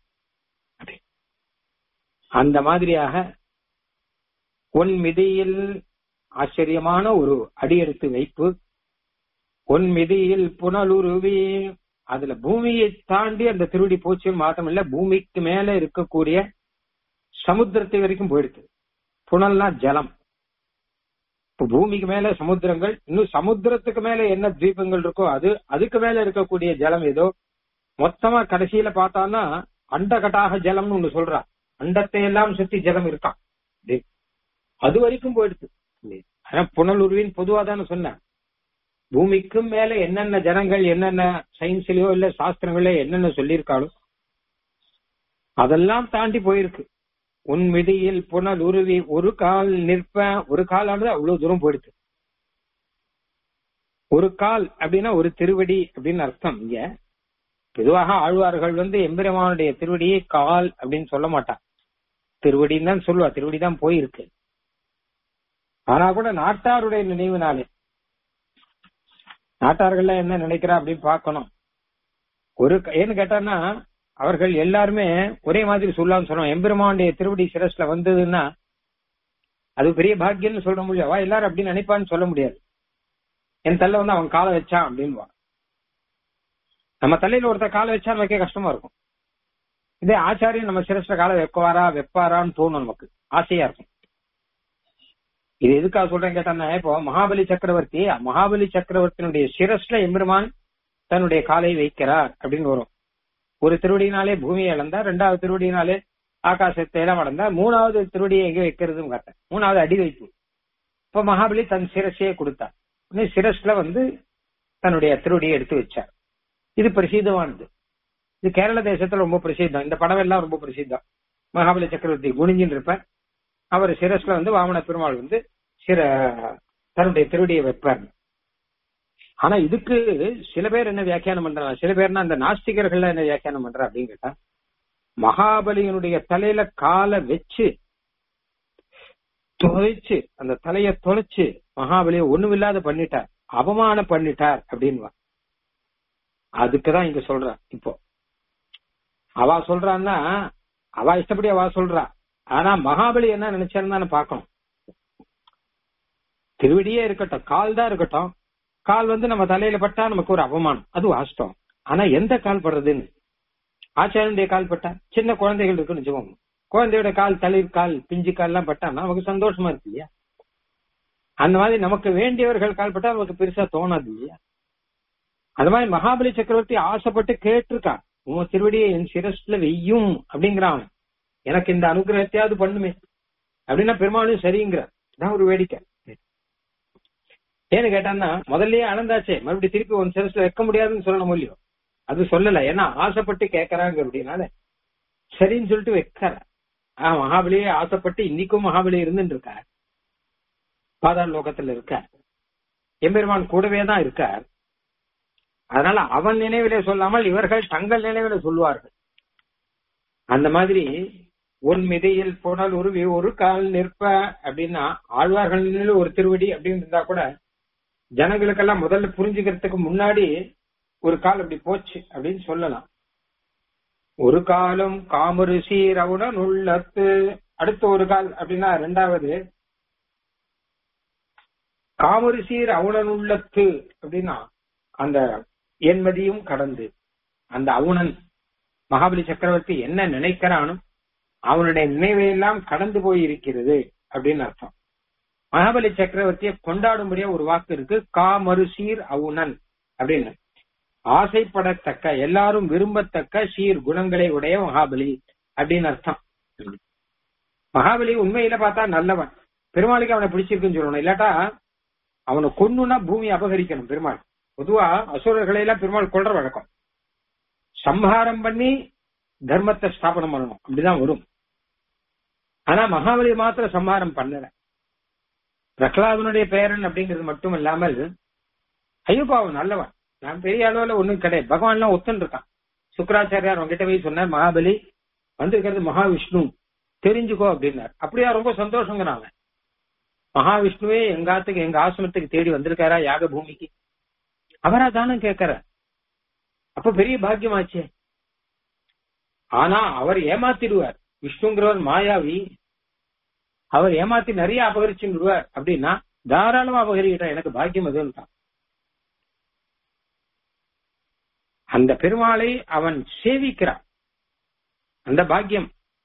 A: அந்த மாதிரியாக ஒன் மிதியில் ஆச்சரியமான ஒரு அடியெடுத்து வைப்பு ஒன் மிதியில் புனலுருவி அதுல பூமியை தாண்டி அந்த திருவடி போச்சு மாத்தம் இல்ல பூமிக்கு மேல இருக்கக்கூடிய சமுத்திரத்தை வரைக்கும் போயிடுது புனல்னா ஜலம் இப்ப பூமிக்கு மேல சமுத்திரங்கள் இன்னும் சமுத்திரத்துக்கு மேல என்ன தீபங்கள் இருக்கோ அது அதுக்கு மேல இருக்கக்கூடிய ஜலம் ஏதோ மொத்தமா கடைசியில பார்த்தான்னா அண்டகட்டாக ஜலம்னு ஒண்ணு சொல்றா அண்டத்தை எல்லாம் சுத்தி ஜலம் இருக்கான் அது வரைக்கும் போயிடுது ஆனா புனலுருவின் பொதுவா தானே சொன்னேன் பூமிக்கும் மேல என்னென்ன ஜனங்கள் என்னென்ன சயின்ஸ்லயோ இல்ல சாஸ்திரங்களோ என்னென்ன சொல்லியிருக்காளோ அதெல்லாம் தாண்டி போயிருக்கு உன் மிதியில் புனல் உருவி ஒரு கால் நிற்ப ஒரு காலானது அவ்வளவு தூரம் போயிடுது ஒரு கால் அப்படின்னா ஒரு திருவடி அப்படின்னு அர்த்தம் இங்க பொதுவாக ஆழ்வார்கள் வந்து எம்பெருமானுடைய திருவடியை கால் அப்படின்னு சொல்ல மாட்டான் திருவடின்னு தான் சொல்லுவா திருவடி தான் போயிருக்கு ஆனா கூட நாட்டாருடைய நினைவுனாலே நாட்டார்கள் என்ன நினைக்கிறா அப்படின்னு பார்க்கணும் ஒரு ஏன்னு கேட்டான்னா அவர்கள் எல்லாருமே ஒரே மாதிரி சொல்லலாம்னு சொல்லுவோம் எம்பெருமானுடைய திருவடி சிரஸ்ல வந்ததுன்னா அது பெரிய பாக்கியம்னு சொல்ல முடியாவா எல்லாரும் அப்படி நினைப்பான்னு சொல்ல முடியாது என் தள்ள வந்து அவன் காலை வச்சான் அப்படின்வா நம்ம தலையில ஒருத்தர் காலை வச்சா வைக்க கஷ்டமா இருக்கும் இதே ஆச்சாரியம் நம்ம சிரஸ்ல காலை வைக்குவாரா வைப்பாரான்னு தோணும் நமக்கு ஆசையா இருக்கும் இது எதுக்காக சொல்றேன் கேட்டான்னா இப்போ மகாபலி சக்கரவர்த்தி மகாபலி சக்கரவர்த்தியினுடைய சிரஸ்ல எம்பெருமான் தன்னுடைய காலை வைக்கிறார் அப்படின்னு வரும் ஒரு திருவடியினாலே பூமியை இழந்தார் ரெண்டாவது திருவடியினாலே ஆகாசத்தை எல்லாம் அடைந்தார் மூணாவது திருவடியை எங்க வைக்கிறதுன்னு கேட்டேன் மூணாவது அடி வைப்பு இப்ப மகாபலி தன் சிரசையே கொடுத்தார் சிரஸ்ல வந்து தன்னுடைய திருவடியை எடுத்து வச்சார் இது பிரசித்தமானது இது கேரள தேசத்துல ரொம்ப பிரசித்தம் இந்த படம் எல்லாம் ரொம்ப பிரசித்தம் மகாபலி சக்கரவர்த்தி குனிஞ்சின்னு இருப்பார் அவர் சிரஸ்ல வந்து வாமன பெருமாள் வந்து சிர தன்னுடைய திருவடியை வைப்பார் ஆனா இதுக்கு சில பேர் என்ன வியாக்கியானம் பண்றாங்க சில பேர்னா அந்த நாஸ்திகர்கள் என்ன வியாக்கியானம் பண்றா அப்படின்னு கேட்டா மகாபலியினுடைய தலையில காலை வச்சு தொலைச்சு அந்த தலைய தொலைச்சு மகாபலியை ஒண்ணுமில்லாத பண்ணிட்டார் அவமானம் பண்ணிட்டார் அப்படின்னு அதுக்குதான் இங்க சொல்ற இப்போ அவ சொல்றான்னா அவ இஷ்டப்படி அவ சொல்றா ஆனா மகாபலி என்ன நினைச்சாருன்னு பார்க்கணும் திருவடியே இருக்கட்டும் கால் தான் இருக்கட்டும் கால் வந்து நம்ம தலையில பட்டா நமக்கு ஒரு அவமானம் அது வாஸ்தவம் ஆனா எந்த கால் படுறதுன்னு ஆச்சாரியனுடைய கால் பட்டா சின்ன குழந்தைகள் இருக்குன்னு வச்சுக்கோங்க குழந்தையோட கால் தளிர் கால் பிஞ்சு கால் எல்லாம் பட்டா நமக்கு சந்தோஷமா இருக்கு இல்லையா அந்த மாதிரி நமக்கு வேண்டியவர்கள் கால் பட்டா நமக்கு பெருசா தோணாது இல்லையா அது மாதிரி மகாபலி சக்கரவர்த்தி ஆசைப்பட்டு கேட்டிருக்கான் உன் திருவடியை என் சிரஸ்ல வெய்யும் அப்படிங்கிறான் எனக்கு இந்த அனுகிரகத்தையாவது பண்ணுமே அப்படின்னா பெருமாளும் சரிங்கிறார் இதான் ஒரு வேடிக்கை ஏன்னு கேட்டான்னா முதல்லயே அளந்தாச்சே மறுபடியும் திருப்பி உன் சிரஸ்ல வைக்க முடியாதுன்னு சொல்லணும் இல்லையோ அது சொல்லல ஏன்னா ஆசைப்பட்டு கேட்கறாங்க அப்படின்னால சரின்னு சொல்லிட்டு வைக்கிற ஆஹ் மகாபலியே ஆசைப்பட்டு இன்னைக்கும் மகாபலி இருந்துட்டு இருக்கார் பாதாள லோகத்துல இருக்கார் எம்பெருமான் கூடவே தான் இருக்கார் அதனால அவன் நினைவிலே சொல்லாமல் இவர்கள் தங்கள் நினைவில சொல்லுவார்கள் அந்த மாதிரி உன் மிதையில் போனால் உருவி ஒரு கால் நிற்ப அப்படின்னா ஆழ்வார்கள் நிலையில ஒரு திருவடி அப்படின்னு இருந்தா கூட ஜனங்களுக்கெல்லாம் முதல்ல புரிஞ்சுக்கிறதுக்கு முன்னாடி ஒரு கால் அப்படி போச்சு அப்படின்னு சொல்லலாம் ஒரு காலம் காமரு சீரவுடன் உள்ளத்து அடுத்த ஒரு கால் அப்படின்னா ரெண்டாவது காமரு சீர் அவுணன் உள்ளத்து அப்படின்னா அந்த என்மதியும் கடந்து அந்த அவுணன் மகாபலி சக்கரவர்த்தி என்ன நினைக்கிறானோ அவனுடைய நினைவையெல்லாம் கடந்து போய் இருக்கிறது அப்படின்னு அர்த்தம் மகாபலி சக்கரவர்த்தியை கொண்டாடும்படியா ஒரு வாக்கு இருக்கு காமருசீர் அவுணன் அப்படின்னு ஆசைப்படத்தக்க எல்லாரும் விரும்பத்தக்க சீர் குணங்களை உடைய மகாபலி அப்படின்னு அர்த்தம் மகாபலி உண்மையில பார்த்தா நல்லவன் பெருமாளுக்கு அவனை பிடிச்சிருக்குன்னு சொல்லணும் இல்லாட்டா அவனை கொன்னுனா பூமி அபகரிக்கணும் பெருமாள் பொதுவா அசுரர்களை எல்லாம் பெருமாள் கொள்ற வழக்கம் சம்ஹாரம் பண்ணி தர்மத்தை ஸ்தாபனம் பண்ணணும் அப்படிதான் வரும் ஆனா மகாபலி மாத்திரம் சம்ஹாரம் பண்ணல பிரகலாதனுடைய பேரன் அப்படிங்கிறது மட்டும் இல்லாமல் ஐயோப்பாவன் நல்லவன் நான் பெரிய அளவுல ஒண்ணும் கிடையாது பகவான் எல்லாம் ஒத்துன்னு இருக்கான் சுக்கராச்சாரியார் உங்ககிட்ட போய் சொன்னார் மகாபலி வந்திருக்கிறது மகாவிஷ்ணு தெரிஞ்சுக்கோ அப்படின்னார் அப்படியா ரொம்ப சந்தோஷங்கிறாங்க மகாவிஷ்ணுவே எங்காத்துக்கு எங்க ஆசிரமத்துக்கு தேடி வந்திருக்காரா யாக பூமிக்கு அவரா தானும் கேட்கிற அப்ப பெரிய பாக்கியமாச்சே ஆனா அவர் ஏமாத்திடுவார் விஷ்ணுங்கிறவர் மாயாவி அவர் ஏமாத்தி நிறைய அபகரிச்சுடுவார் அப்படின்னா தாராளமா அபகரிக்கிட்டான் எனக்கு பாக்கியம் அதுன்னு அந்த பெருமாளை அவன் சேவிக்கிறான் அந்த பாக்கியம்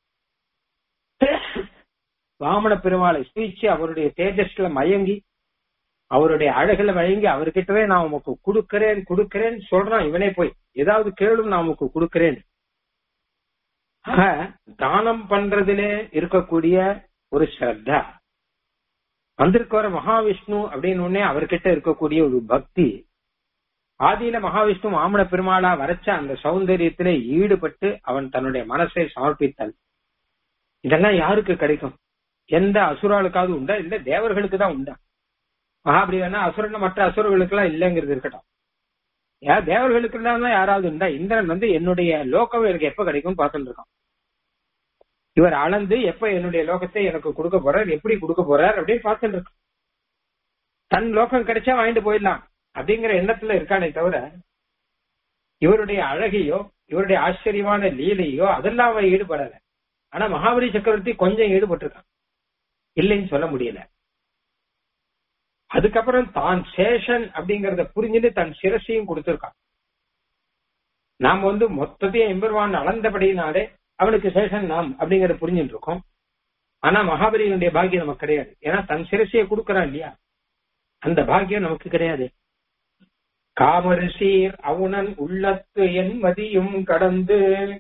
A: வாமன பெருமாளை சேவிச்சு அவருடைய தேஜஸ்ல மயங்கி அவருடைய அழகுல மயங்கி அவர்கிட்டவே நான் உமக்கு கொடுக்கிறேன் கொடுக்கிறேன் சொல்றான் இவனே போய் ஏதாவது கேளும் நான் உமக்கு கொடுக்கிறேன் தானம் பண்றதுல இருக்கக்கூடிய ஒரு ஸ்ரத்தா வந்திருக்கிற மகாவிஷ்ணு அப்படின்னு உடனே அவர்கிட்ட இருக்கக்கூடிய ஒரு பக்தி ஆதியில மகாவிஷ்ணு மாமன பெருமாளா வரைச்ச அந்த சௌந்தரியத்திலே ஈடுபட்டு அவன் தன்னுடைய மனசை சமர்ப்பித்தல் இதெல்லாம் யாருக்கு கிடைக்கும் எந்த அசுராளுக்காவது உண்டா இல்ல தேவர்களுக்கு தான் உண்டா மகாபலி வேணா அசுரன் மற்ற அசுரர்களுக்கு எல்லாம் இல்லைங்கிறது இருக்கட்டும் யார் தேவர்களுக்கு தான் யாராவது உண்டா இந்திரன் வந்து என்னுடைய லோகம் எனக்கு எப்ப கிடைக்கும் பார்த்துட்டு இருக்கான் இவர் அளந்து எப்ப என்னுடைய லோகத்தை எனக்கு கொடுக்க போறார் எப்படி கொடுக்க போறார் அப்படின்னு பார்த்துட்டு இருக்கான் தன் லோகம் கிடைச்சா வாங்கிட்டு போயிடலாம் அப்படிங்கிற எண்ணத்துல இருக்கானே தவிர இவருடைய அழகையோ இவருடைய ஆச்சரியமான லீலையோ அதெல்லாம் அவன் ஈடுபடல ஆனா மகாபலி சக்கரவர்த்தி கொஞ்சம் ஈடுபட்டிருக்கான் இல்லைன்னு சொல்ல முடியல அதுக்கப்புறம் தான் சேஷன் அப்படிங்கறத புரிஞ்சுட்டு தன் சிரசையும் கொடுத்திருக்கான் நாம் வந்து மொத்தத்தையும் எம்பெருவான் அளந்தபடினாலே அவனுக்கு சேஷன் நாம் அப்படிங்கறத புரிஞ்சுட்டு இருக்கோம் ஆனா மகாபலியினுடைய பாக்கியம் நமக்கு கிடையாது ஏன்னா தன் சிரசையை கொடுக்கறான் இல்லையா அந்த பாக்கியம் நமக்கு கிடையாது காமரிசீர் அவுணன் உள்ளத்து என் மதியும் கடந்து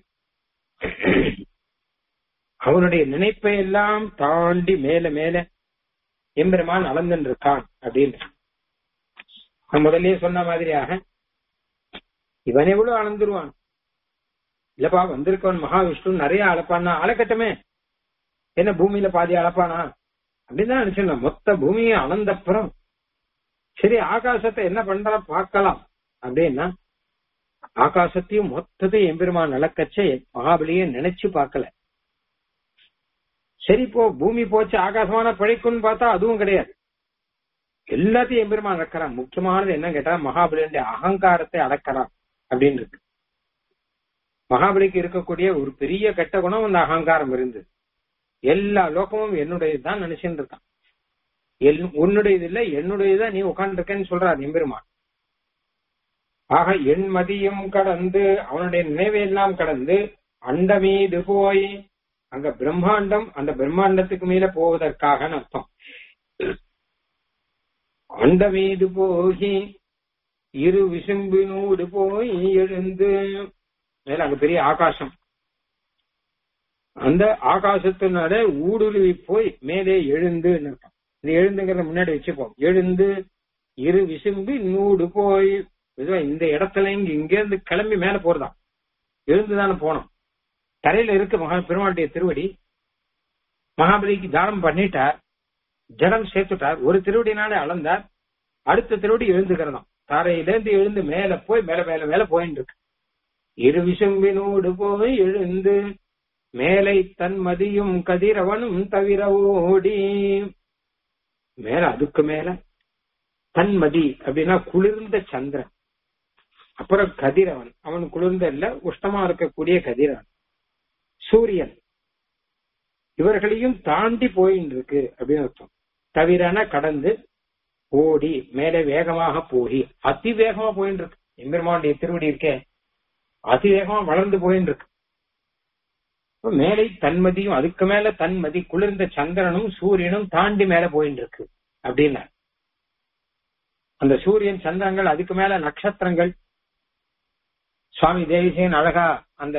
A: அவனுடைய நினைப்பை எல்லாம் தாண்டி மேல மேல எம்பெருமான் அளந்துன்னு இருக்கான் அப்படின்னு நான் முதல்லயே சொன்ன மாதிரியாக இவன் எவ்வளவு அளந்துருவான் இல்லப்பா வந்திருக்கவன் மகாவிஷ்ணு நிறைய அளப்பானா அளக்கட்டுமே என்ன பூமியில பாதி அளப்பானா அப்படின்னு தான் நினைச்சிருந்தேன் மொத்த பூமியை அளந்தப்புறம் சரி ஆகாசத்தை என்ன பண்ற பார்க்கலாம் அப்படின்னா ஆகாசத்தையும் மொத்தத்தையும் எம்பெருமான் அளக்கச்சே மகாபலியை நினைச்சு பார்க்கல சரி போ பூமி போச்சு ஆகாசமான பழைக்குன்னு பார்த்தா அதுவும் கிடையாது எல்லாத்தையும் எம்பெருமான் அடக்கிறான் முக்கியமானது என்ன கேட்டா மகாபலியுடைய அகங்காரத்தை அடக்கிறான் அப்படின்னு இருக்கு மகாபலிக்கு இருக்கக்கூடிய ஒரு பெரிய கெட்ட குணம் அந்த அகங்காரம் இருந்தது எல்லா லோகமும் என்னுடையதுதான் நினைச்சுட்டு இருக்கான் என் உன்னுடையது இல்ல என்னுடையதான் நீ உட்கார்ந்துருக்கேன்னு சொல்றார் எம்பெருமான் ஆக என் மதியம் கடந்து அவனுடைய நினைவையெல்லாம் கடந்து அண்டமீது போய் அங்க பிரம்மாண்டம் அந்த பிரம்மாண்டத்துக்கு மேல போவதற்காக அர்த்தம் அண்டமீது போகி இரு விசும்பினூடு போய் எழுந்து மேல அங்க பெரிய ஆகாசம் அந்த ஆகாசத்தினால ஊடுருவி போய் மேலே எழுந்து அர்த்தம் இது எழுந்துங்கிறத முன்னாடி வச்சுப்போம் எழுந்து இரு விசும்பி நூடு போய் இதுவா இந்த இடத்துல இங்க இங்க இருந்து கிளம்பி மேல போறதாம் எழுந்துதானே போனோம் தரையில இருக்கு மகா பெருமாளுடைய திருவடி மகாபலிக்கு தானம் பண்ணிட்டார் ஜலம் சேர்த்துட்டார் ஒரு திருவடினாலே அளந்தார் அடுத்த திருவடி எழுந்துக்கிறதாம் தரையிலேருந்து எழுந்து மேல போய் மேல மேல மேல போயின்னு இருக்கு இரு விசும்பினோடு போய் எழுந்து மேலை தன் மதியும் கதிரவனும் தவிர ஓடி மேல அதுக்கு மேல தன்மதி அப்படின்னா குளிர்ந்த சந்திரன் அப்புறம் கதிரவன் அவன் குளிர்ந்த இல்ல உஷ்ணமா இருக்கக்கூடிய கதிரவன் சூரியன் இவர்களையும் தாண்டி போயின்னு இருக்கு அப்படின்னு அர்த்தம் தவிரன கடந்து ஓடி மேலே வேகமாக போய் அதி வேகமா போயின்னு இருக்கு எம்பெருமானுடைய திருவடி இருக்கே அதி வேகமா வளர்ந்து போயின்னு இருக்கு மேலே தன்மதியும் அதுக்கு மேல தன்மதி குளிர்ந்த சந்திரனும் சூரியனும் தாண்டி மேல போயின்னு இருக்கு அப்படின்னா அந்த சூரியன் சந்திரங்கள் அதுக்கு மேல நட்சத்திரங்கள் சுவாமி தேவிசேன் அழகா அந்த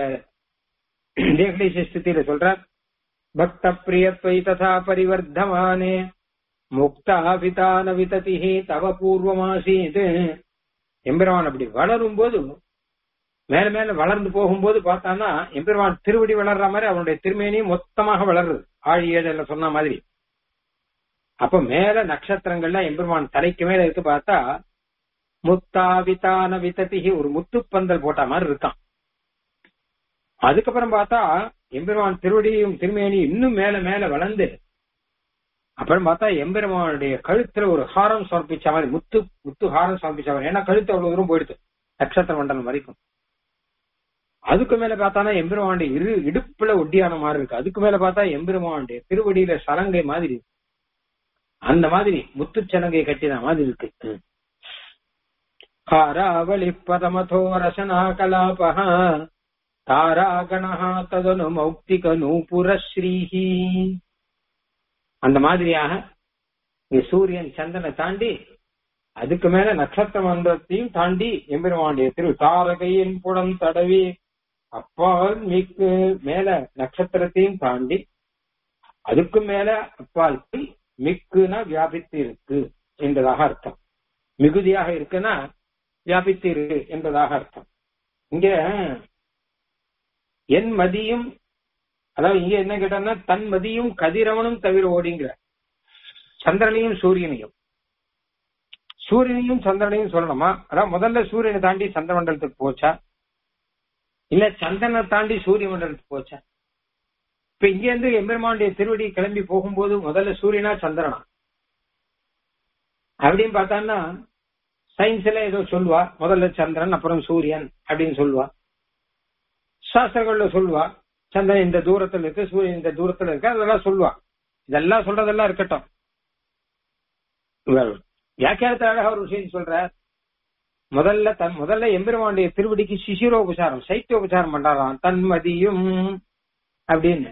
A: தேகடேச ஸ்திதியில சொல்றார் பக்த பிரியத்வை ததா பரிவர்த்தமானே முக்தா பிதான விததிஹி தவ பூர்வமாசீது எம்பெருமான் அப்படி வளரும் போது மேல மேல வளர்ந்து போகும்போது பார்த்தான்னா எம்பெருமான் திருவடி வளர்ற மாதிரி அவனுடைய திருமேனியும் மொத்தமாக வளருது ஆழி ஏழல சொன்ன மாதிரி அப்ப மேல நட்சத்திரங்கள்லாம் எம்பெருமான் தலைக்கு மேல இருக்கு பார்த்தா முத்தாவிதான விதத்திகி ஒரு முத்துப்பந்தல் போட்ட மாதிரி இருக்கான் அதுக்கப்புறம் பார்த்தா எம்பெருமான் திருவடியும் திருமேனியும் இன்னும் மேல மேல வளர்ந்து அப்புறம் பார்த்தா எம்பெருமானுடைய கழுத்துல ஒரு ஹாரம் சமர்ப்பிச்ச மாதிரி முத்து முத்து ஹாரம் சமர்ப்பிச்ச மாதிரி ஏன்னா கழுத்து அவ்வளவு தூரம் போயிடுது நட்சத்திர மண்டலம் வரைக்கும் அதுக்கு மேல பார்த்தானா எம்பெருமானுடைய இரு இடுப்புல ஒட்டியான மாதிரி இருக்கு அதுக்கு மேல பார்த்தா எம்பெருமானுடைய திருவடியில சலங்கை மாதிரி இருக்கு. அந்த மாதிரி முத்து சலங்கை கட்டின மாதிரி இருக்கு ஹாராவளி பதமதோ ரசனா கலாபஹ தாராகணஹ ததனு மௌக்திக நூபுர ஸ்ரீஹி அந்த மாதிரியாக இங்க சூரியன் சந்திரனை தாண்டி அதுக்கு மேல நட்சத்திர மண்டலத்தையும் தாண்டி எம்பெருமானுடைய திரு தாரகையின் புடம் தடவி அப்பால் மிக்கு மேல நட்சத்திரத்தையும் தாண்டி அதுக்கு மேல அப்பால் போய் மிக்குனா வியாபித்து இருக்கு என்பதாக அர்த்தம் மிகுதியாக இருக்குன்னா வியாபித்து இருக்கு என்பதாக அர்த்தம் இங்க என் மதியும் அதாவது இங்க என்ன கேட்டோம்னா தன் மதியும் கதிரவனும் தவிர ஓடிங்கிற சந்திரனையும் சூரியனையும் சூரியனையும் சந்திரனையும் சொல்லணுமா அதான் முதல்ல சூரியனை தாண்டி சந்திர மண்டலத்துக்கு போச்சா இல்ல சந்திரனை தாண்டி சூரிய மண்டலத்துக்கு போச்சா இப்ப இங்க இருந்து எம்பெருமானுடைய திருவடி கிளம்பி போகும்போது முதல்ல சூரியனா சந்திரனா அப்படின்னு பார்த்தான்னா சயின்ஸ்ல ஏதோ சொல்லுவா முதல்ல சந்திரன் அப்புறம் சூரியன் அப்படின்னு சொல்லுவா சாஸ்திரங்கள்ல சொல்லுவா சந்திரன் இந்த தூரத்துல இருக்கு சூரியன் இந்த தூரத்துல இருக்கு அதெல்லாம் சொல்லுவா இதெல்லாம் சொல்றதெல்லாம் இருக்கட்டும் வியாக்கியானத்தை அழகா ஒரு விஷயம் சொல்ற முதல்ல தன் முதல்ல எம்பெருமானுடைய திருவடிக்கு சிசிரோபசாரம் சைத்தியோபசாரம் பண்றாராம் தன்மதியும் அப்படின்னு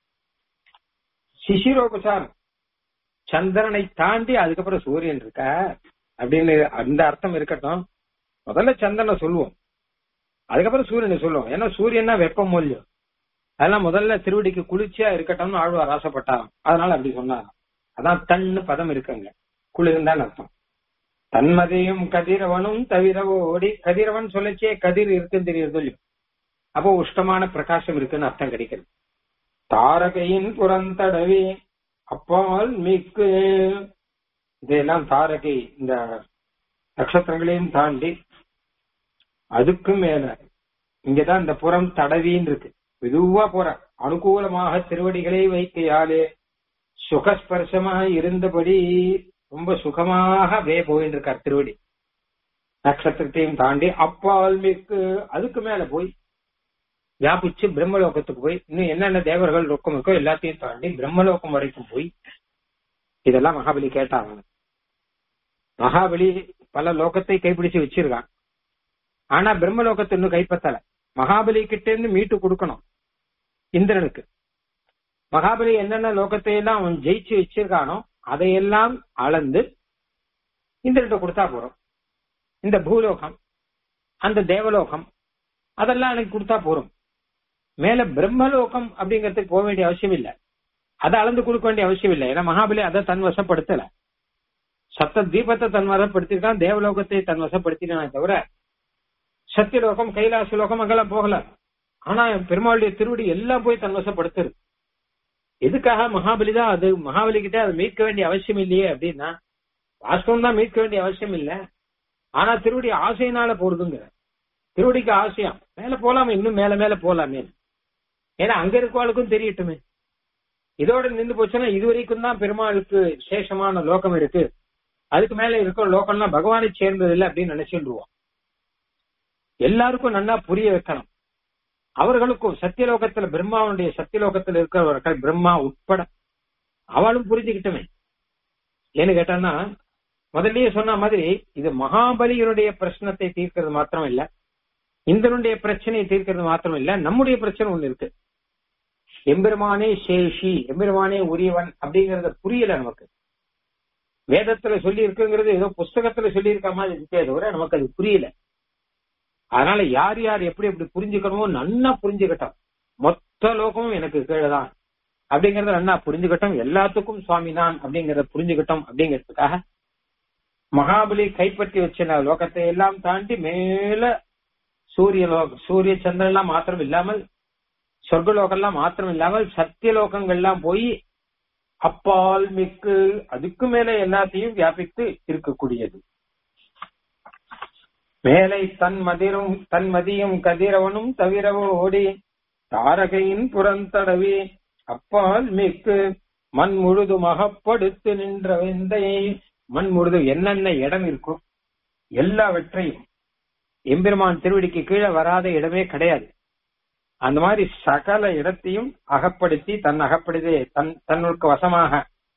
A: சிசிரோபசாரம் சந்திரனை தாண்டி அதுக்கப்புறம் சூரியன் இருக்க அப்படின்னு அந்த அர்த்தம் இருக்கட்டும் முதல்ல சந்திரனை சொல்லுவோம் அதுக்கப்புறம் சூரியனை சொல்லுவோம் ஏன்னா சூரியன்னா வெப்பம் மூலியம் அதெல்லாம் முதல்ல திருவடிக்கு குளிர்ச்சியா இருக்கட்டும்னு ஆழ்வார் ஆசைப்பட்டாராம் அதனால அப்படி சொன்னாராம் அதான் தன்னு பதம் இருக்குங்க குளிர்ந்தான் அர்த்தம் தன்மதையும் கதிரவனும் தவிரவோ ஓடி கதிரவன் சொல்லச்சே கதிர் இருக்குன்னு தெரியுது இல்லையோ அப்போ உஷ்டமான பிரகாசம் இருக்குன்னு அர்த்தம் கிடைக்கிறது தாரகையின் புறந்தடவி அப்பால் மிக்கு இதெல்லாம் தாரகை இந்த நட்சத்திரங்களையும் தாண்டி அதுக்கு மேல இங்கதான் இந்த புறம் தடவின்னு இருக்கு மெதுவா போற அனுகூலமாக திருவடிகளை வைக்கையாலே சுகஸ்பர்சமாக இருந்தபடி ரொம்ப சுகமாக வே போயின்னு இருக்கார் திருவடி நட்சத்திரத்தையும் தாண்டி அப்பால் மிக்கு அதுக்கு மேல போய் வியாபிச்சு பிரம்மலோகத்துக்கு போய் இன்னும் என்னென்ன தேவர்கள் லோக்கம் இருக்கோ எல்லாத்தையும் தாண்டி பிரம்மலோகம் வரைக்கும் போய் இதெல்லாம் மகாபலி கேட்டாங்க மகாபலி பல லோகத்தை கைப்பிடிச்சு வச்சிருக்கான் ஆனா பிரம்மலோகத்தை இன்னும் கைப்பற்றல மகாபலி கிட்ட இருந்து மீட்டு கொடுக்கணும் இந்திரனுக்கு மகாபலி என்னென்ன லோகத்தை எல்லாம் அவன் ஜெயிச்சு வச்சிருக்கானோ அதையெல்லாம் அளந்து இந்திரன்ட்ட கொடுத்தா போறோம் இந்த பூலோகம் அந்த தேவலோகம் அதெல்லாம் எனக்கு கொடுத்தா போறோம் மேல பிரம்மலோகம் அப்படிங்கறதுக்கு போக வேண்டிய அவசியம் இல்லை அதை அளந்து கொடுக்க வேண்டிய அவசியம் இல்லை ஏன்னா மகாபலி அதை தன் வசப்படுத்தல சப்த தீபத்தை தன் வசப்படுத்திருக்கான் தேவலோகத்தை தன் வசப்படுத்தினானே தவிர சத்தியலோகம் கைலாச லோகம் அங்கெல்லாம் போகல ஆனா பெருமாளுடைய திருவடி எல்லாம் போய் தன் வசப்படுத்துறது எதுக்காக மகாபலி தான் அது மகாபலி கிட்ட அதை மீட்க வேண்டிய அவசியம் இல்லையே அப்படின்னா வாஸ்தவம் தான் மீட்க வேண்டிய அவசியம் இல்ல ஆனா திருவடி ஆசையினால போறதுங்க திருவடிக்கு ஆசையா மேல போலாமே இன்னும் மேல மேல போலாமே ஏன்னா அங்க இருக்கவாளுக்கும் தெரியட்டுமே இதோட நின்று போச்சுன்னா இது வரைக்கும் தான் பெருமாளுக்கு சேஷமான லோகம் இருக்கு அதுக்கு மேல இருக்கிற லோகம்லாம் பகவானை சேர்ந்தது இல்லை அப்படின்னு நினைச்சுருவோம் எல்லாருக்கும் நன்னா புரிய வைக்கணும் அவர்களுக்கும் சத்தியலோகத்துல பிரம்மாவுடைய சத்தியலோகத்துல இருக்கிறவர்கள் பிரம்மா உட்பட அவளும் புரிஞ்சுக்கிட்டமே ஏன்னு கேட்டான்னா முதல்லயே சொன்ன மாதிரி இது மகாபலியினுடைய பிரச்சனத்தை தீர்க்கிறது மாத்திரம் இல்ல இந்திரனுடைய பிரச்சனையை தீர்க்கிறது மாத்திரம் இல்ல நம்முடைய பிரச்சனை ஒண்ணு இருக்கு எம்பெருமானே சேஷி எம்பெருமானே உரியவன் அப்படிங்கறத புரியல நமக்கு வேதத்துல சொல்லி இருக்குங்கிறது ஏதோ புஸ்தகத்துல சொல்லி இருக்க மாதிரி இருக்கே தவிர நமக்கு அது புரியல அதனால யார் யார் எப்படி எப்படி புரிஞ்சுக்கணுமோ நன்னா புரிஞ்சுக்கிட்டோம் மொத்த லோகமும் எனக்கு கீழதான் அப்படிங்கறத நன்னா புரிஞ்சுக்கிட்டோம் எல்லாத்துக்கும் சுவாமி தான் அப்படிங்கறத புரிஞ்சுக்கிட்டோம் அப்படிங்கிறதுக்காக மகாபலி கைப்பற்றி வச்சிருந்த லோகத்தை எல்லாம் தாண்டி மேல சூரிய லோக சூரிய சந்திரன் எல்லாம் மாத்திரம் இல்லாமல் சொர்க்கலோகம்லாம் மாத்திரம் இல்லாமல் சத்தியலோகங்கள்லாம் போய் அப்பால் மிக்கு அதுக்கு மேல எல்லாத்தையும் வியாபித்து இருக்கக்கூடியது மேலை தன் மதிரும் தன் மதியும் கதிரவனும் தவிரவோ ஓடி தாரகையின் புறந்தடவி அப்பால் மிக்கு மண் முழுதும் அகப்படுத்து நின்ற வெந்தையை மண் முழுதும் என்னென்ன இடம் இருக்கும் எல்லாவற்றையும் எம்பெருமான் திருவடிக்கு கீழே வராத இடமே கிடையாது அந்த மாதிரி சகல இடத்தையும் அகப்படுத்தி தன் அகப்படுதே தன் தன்னுக்கு வசமாக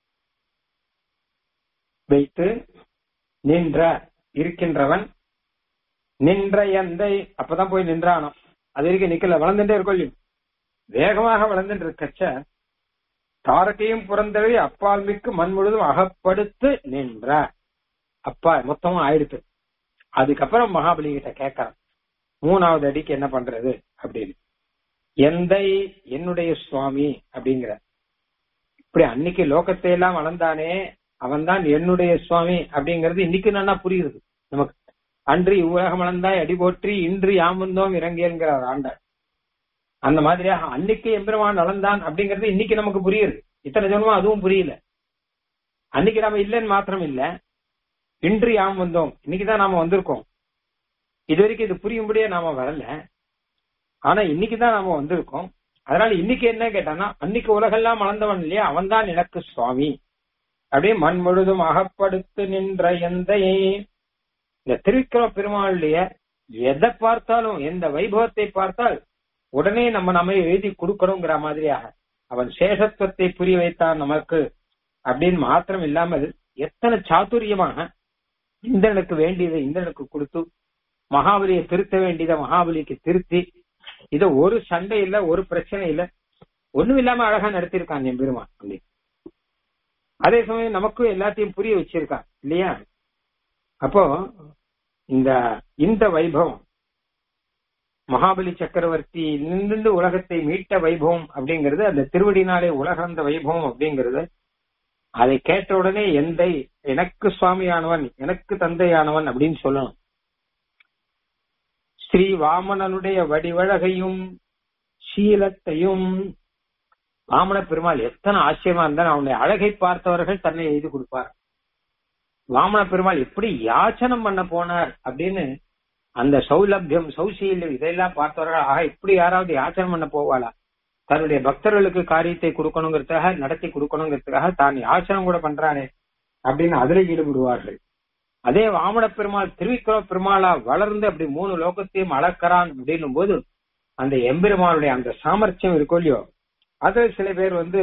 A: வைத்து நின்ற இருக்கின்றவன் நின்ற எந்தை அப்பதான் போய் நின்றானோ அது வரைக்கும் நிக்கல வளர்ந்துட்டே இருக்கும் வேகமாக வளர்ந்துட்டு இருக்கச்ச தாரகையும் புறந்தழி அப்பால் மிக்கு மண் முழுதும் அகப்படுத்து நின்ற அப்பா மொத்தமா ஆயிடுத்து அதுக்கப்புறம் மகாபலி கிட்ட கேட்கறான் மூணாவது அடிக்கு என்ன பண்றது அப்படின்னு எந்தை என்னுடைய சுவாமி அப்படிங்கிற இப்படி அன்னைக்கு லோகத்தை எல்லாம் வளர்ந்தானே அவன் தான் என்னுடைய சுவாமி அப்படிங்கறது இன்னைக்கு நல்லா புரியுது நமக்கு அன்று இவ்வுலகம் வளர்ந்தாய் அடி போற்றி இன்று யாம் வந்தோம் இறங்கியங்கிறார் ஆண்டார் அந்த மாதிரியாக அன்னைக்கு எம்பெருமான் வளர்ந்தான் அப்படிங்கறது இன்னைக்கு நமக்கு புரியுது இத்தனை ஜனமும் அதுவும் புரியல அன்னைக்கு நாம இல்லைன்னு மாத்திரம் இல்ல இன்று யாம் வந்தோம் இன்னைக்குதான் நாம வந்திருக்கோம் இது வரைக்கும் இது புரியும்படியே நாம வரல ஆனா இன்னைக்குதான் நாம வந்திருக்கோம் அதனால இன்னைக்கு என்ன கேட்டானா அன்னைக்கு உலகெல்லாம் வளர்ந்தவன் இல்லையா அவன் தான் எனக்கு சுவாமி அப்படியே மண் முழுதும் அகப்படுத்து நின்ற எந்தையை இந்த திருவிக்கிரம பெருமாளுடைய எதை பார்த்தாலும் எந்த வைபவத்தை பார்த்தால் உடனே நம்ம நம்ம எழுதி கொடுக்கணுங்கிற மாதிரியாக அவன் சேஷத்துவத்தை புரிய வைத்தான் நமக்கு அப்படின்னு மாத்திரம் இல்லாமல் எத்தனை சாதுரியமாக இந்திரனுக்கு வேண்டியதை இந்திரனுக்கு கொடுத்து மகாபலியை திருத்த வேண்டியதை மகாபலிக்கு திருத்தி இத ஒரு சண்டை இல்ல ஒரு பிரச்சனை இல்ல ஒண்ணும் இல்லாம அழகா நடத்திருக்கான் என் பெருமான் அப்படி அதே சமயம் நமக்கும் எல்லாத்தையும் புரிய வச்சிருக்கான் இல்லையா அப்போ இந்த இந்த வைபவம் மகாபலி சக்கரவர்த்தி நின்று உலகத்தை மீட்ட வைபவம் அப்படிங்கிறது அந்த திருவடினாலே உலகந்த வைபவம் அப்படிங்கிறது அதை கேட்ட உடனே எந்தை எனக்கு சுவாமியானவன் எனக்கு தந்தையானவன் அப்படின்னு சொல்லணும் ஸ்ரீ வாமனனுடைய வடிவழகையும் சீலத்தையும் வாமன பெருமாள் எத்தனை ஆச்சரியமா இருந்தால் அவனுடைய அழகை பார்த்தவர்கள் தன்னை எழுதி கொடுப்பார் வாமன பெருமாள் எப்படி யாச்சனம் பண்ண போனார் அப்படின்னு அந்த சௌலபியம் சௌசீல்யம் இதெல்லாம் பார்த்தவர்கள் ஆக இப்படி யாராவது யாச்சனம் பண்ண போவாளா தன்னுடைய பக்தர்களுக்கு காரியத்தை கொடுக்கணுங்கிறதுக்காக நடத்தி கொடுக்கணுங்கிறதுக்காக தான் யாச்சனம் கூட பண்றானே அப்படின்னு அதுல ஈடுபடுவார்கள் அதே வாமன பெருமாள் திருவிக்கிரம பெருமாளா வளர்ந்து அப்படி மூணு லோகத்தையும் அளக்கிறான் அப்படின்னும் போது அந்த எம்பெருமானுடைய அந்த சாமர்த்தியம் இருக்கும் இல்லையோ அதை சில பேர் வந்து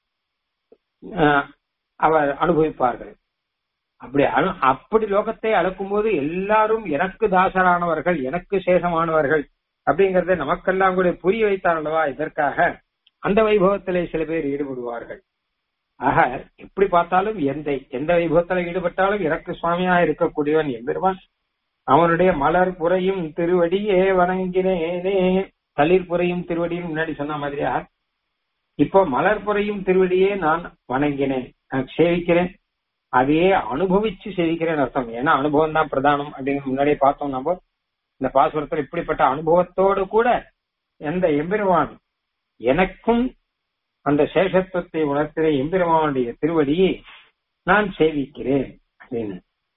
A: அவர் அனுபவிப்பார்கள் அப்படி அனு அப்படி லோகத்தை அளக்கும் போது எல்லாரும் எனக்கு தாசரானவர்கள் எனக்கு சேஷமானவர்கள் அப்படிங்கறத நமக்கெல்லாம் கூட புரிய வைத்தார் அல்லவா இதற்காக அந்த வைபவத்திலே சில பேர் ஈடுபடுவார்கள் ஆக எப்படி பார்த்தாலும் எந்த எந்த வைபவத்தில் ஈடுபட்டாலும் எனக்கு சுவாமியா இருக்கக்கூடியவன் எம்பெருமான் அவனுடைய மலர் புறையும் திருவடியே வணங்கினேனே தளிர் புறையும் திருவடியும் முன்னாடி சொன்ன மாதிரியா இப்போ மலர் புறையும் திருவடியே நான் வணங்கினேன் நான் சேவிக்கிறேன் அதையே அனுபவிச்சு சேவிக்கிறேன் அர்த்தம் ஏன்னா அனுபவம் தான் பிரதானம் அப்படிங்கிற முன்னாடியே பார்த்தோம் நம்ம இந்த பாசுரத்தில் இப்படிப்பட்ட அனுபவத்தோடு கூட எந்த எம்பெருமான் எனக்கும் அந்த சேஷத்துவத்தை உணர்த்தின எம்பெருமானுடைய திருவடியை நான் சேவிக்கிறேன் அப்படின்னு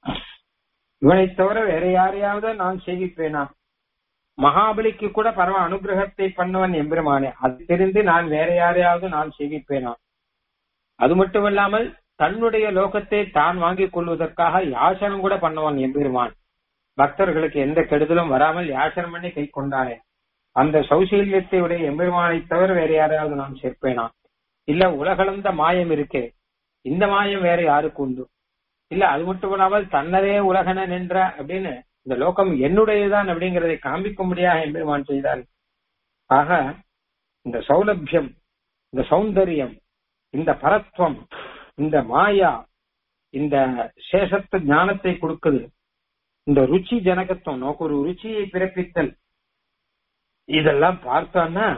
A: இவனை தவிர வேற யாரையாவது நான் சேவிப்பேனா மகாபலிக்கு கூட பரம அனுகிரகத்தை பண்ணவன் எம்பெருமானே அது தெரிந்து நான் வேற யாரையாவது நான் சேவிப்பேனா அது மட்டுமல்லாமல் தன்னுடைய லோகத்தை தான் வாங்கிக் கொள்வதற்காக யாசனம் கூட பண்ணவன் எம்பெருமான் பக்தர்களுக்கு எந்த கெடுதலும் வராமல் யாசனம் பண்ணி கை கொண்டானே அந்த சௌசீல்யத்தை உடைய எம்பெருமானை தவிர வேற யாரையாவது நான் சேர்ப்பேனா இல்ல உலகளந்த மாயம் இருக்கே இந்த மாயம் வேற யாருக்கு உண்டு இல்ல அது மட்டும் இல்லாமல் தன்னதே உலகன நின்ற அப்படின்னு இந்த லோகம் என்னுடையதான் அப்படிங்கறதை காண்பிக்கும்படியாக எம்பெருமான் செய்தார் ஆக இந்த சௌலபியம் இந்த சௌந்தரியம் இந்த பரத்வம் இந்த மாயா இந்த சேஷத்து ஞானத்தை கொடுக்குது இந்த ருச்சி ஜனகத்துவம் நோக்கு ஒரு ருச்சியை பிறப்பித்தல் இதெல்லாம் பார்த்தோன்னா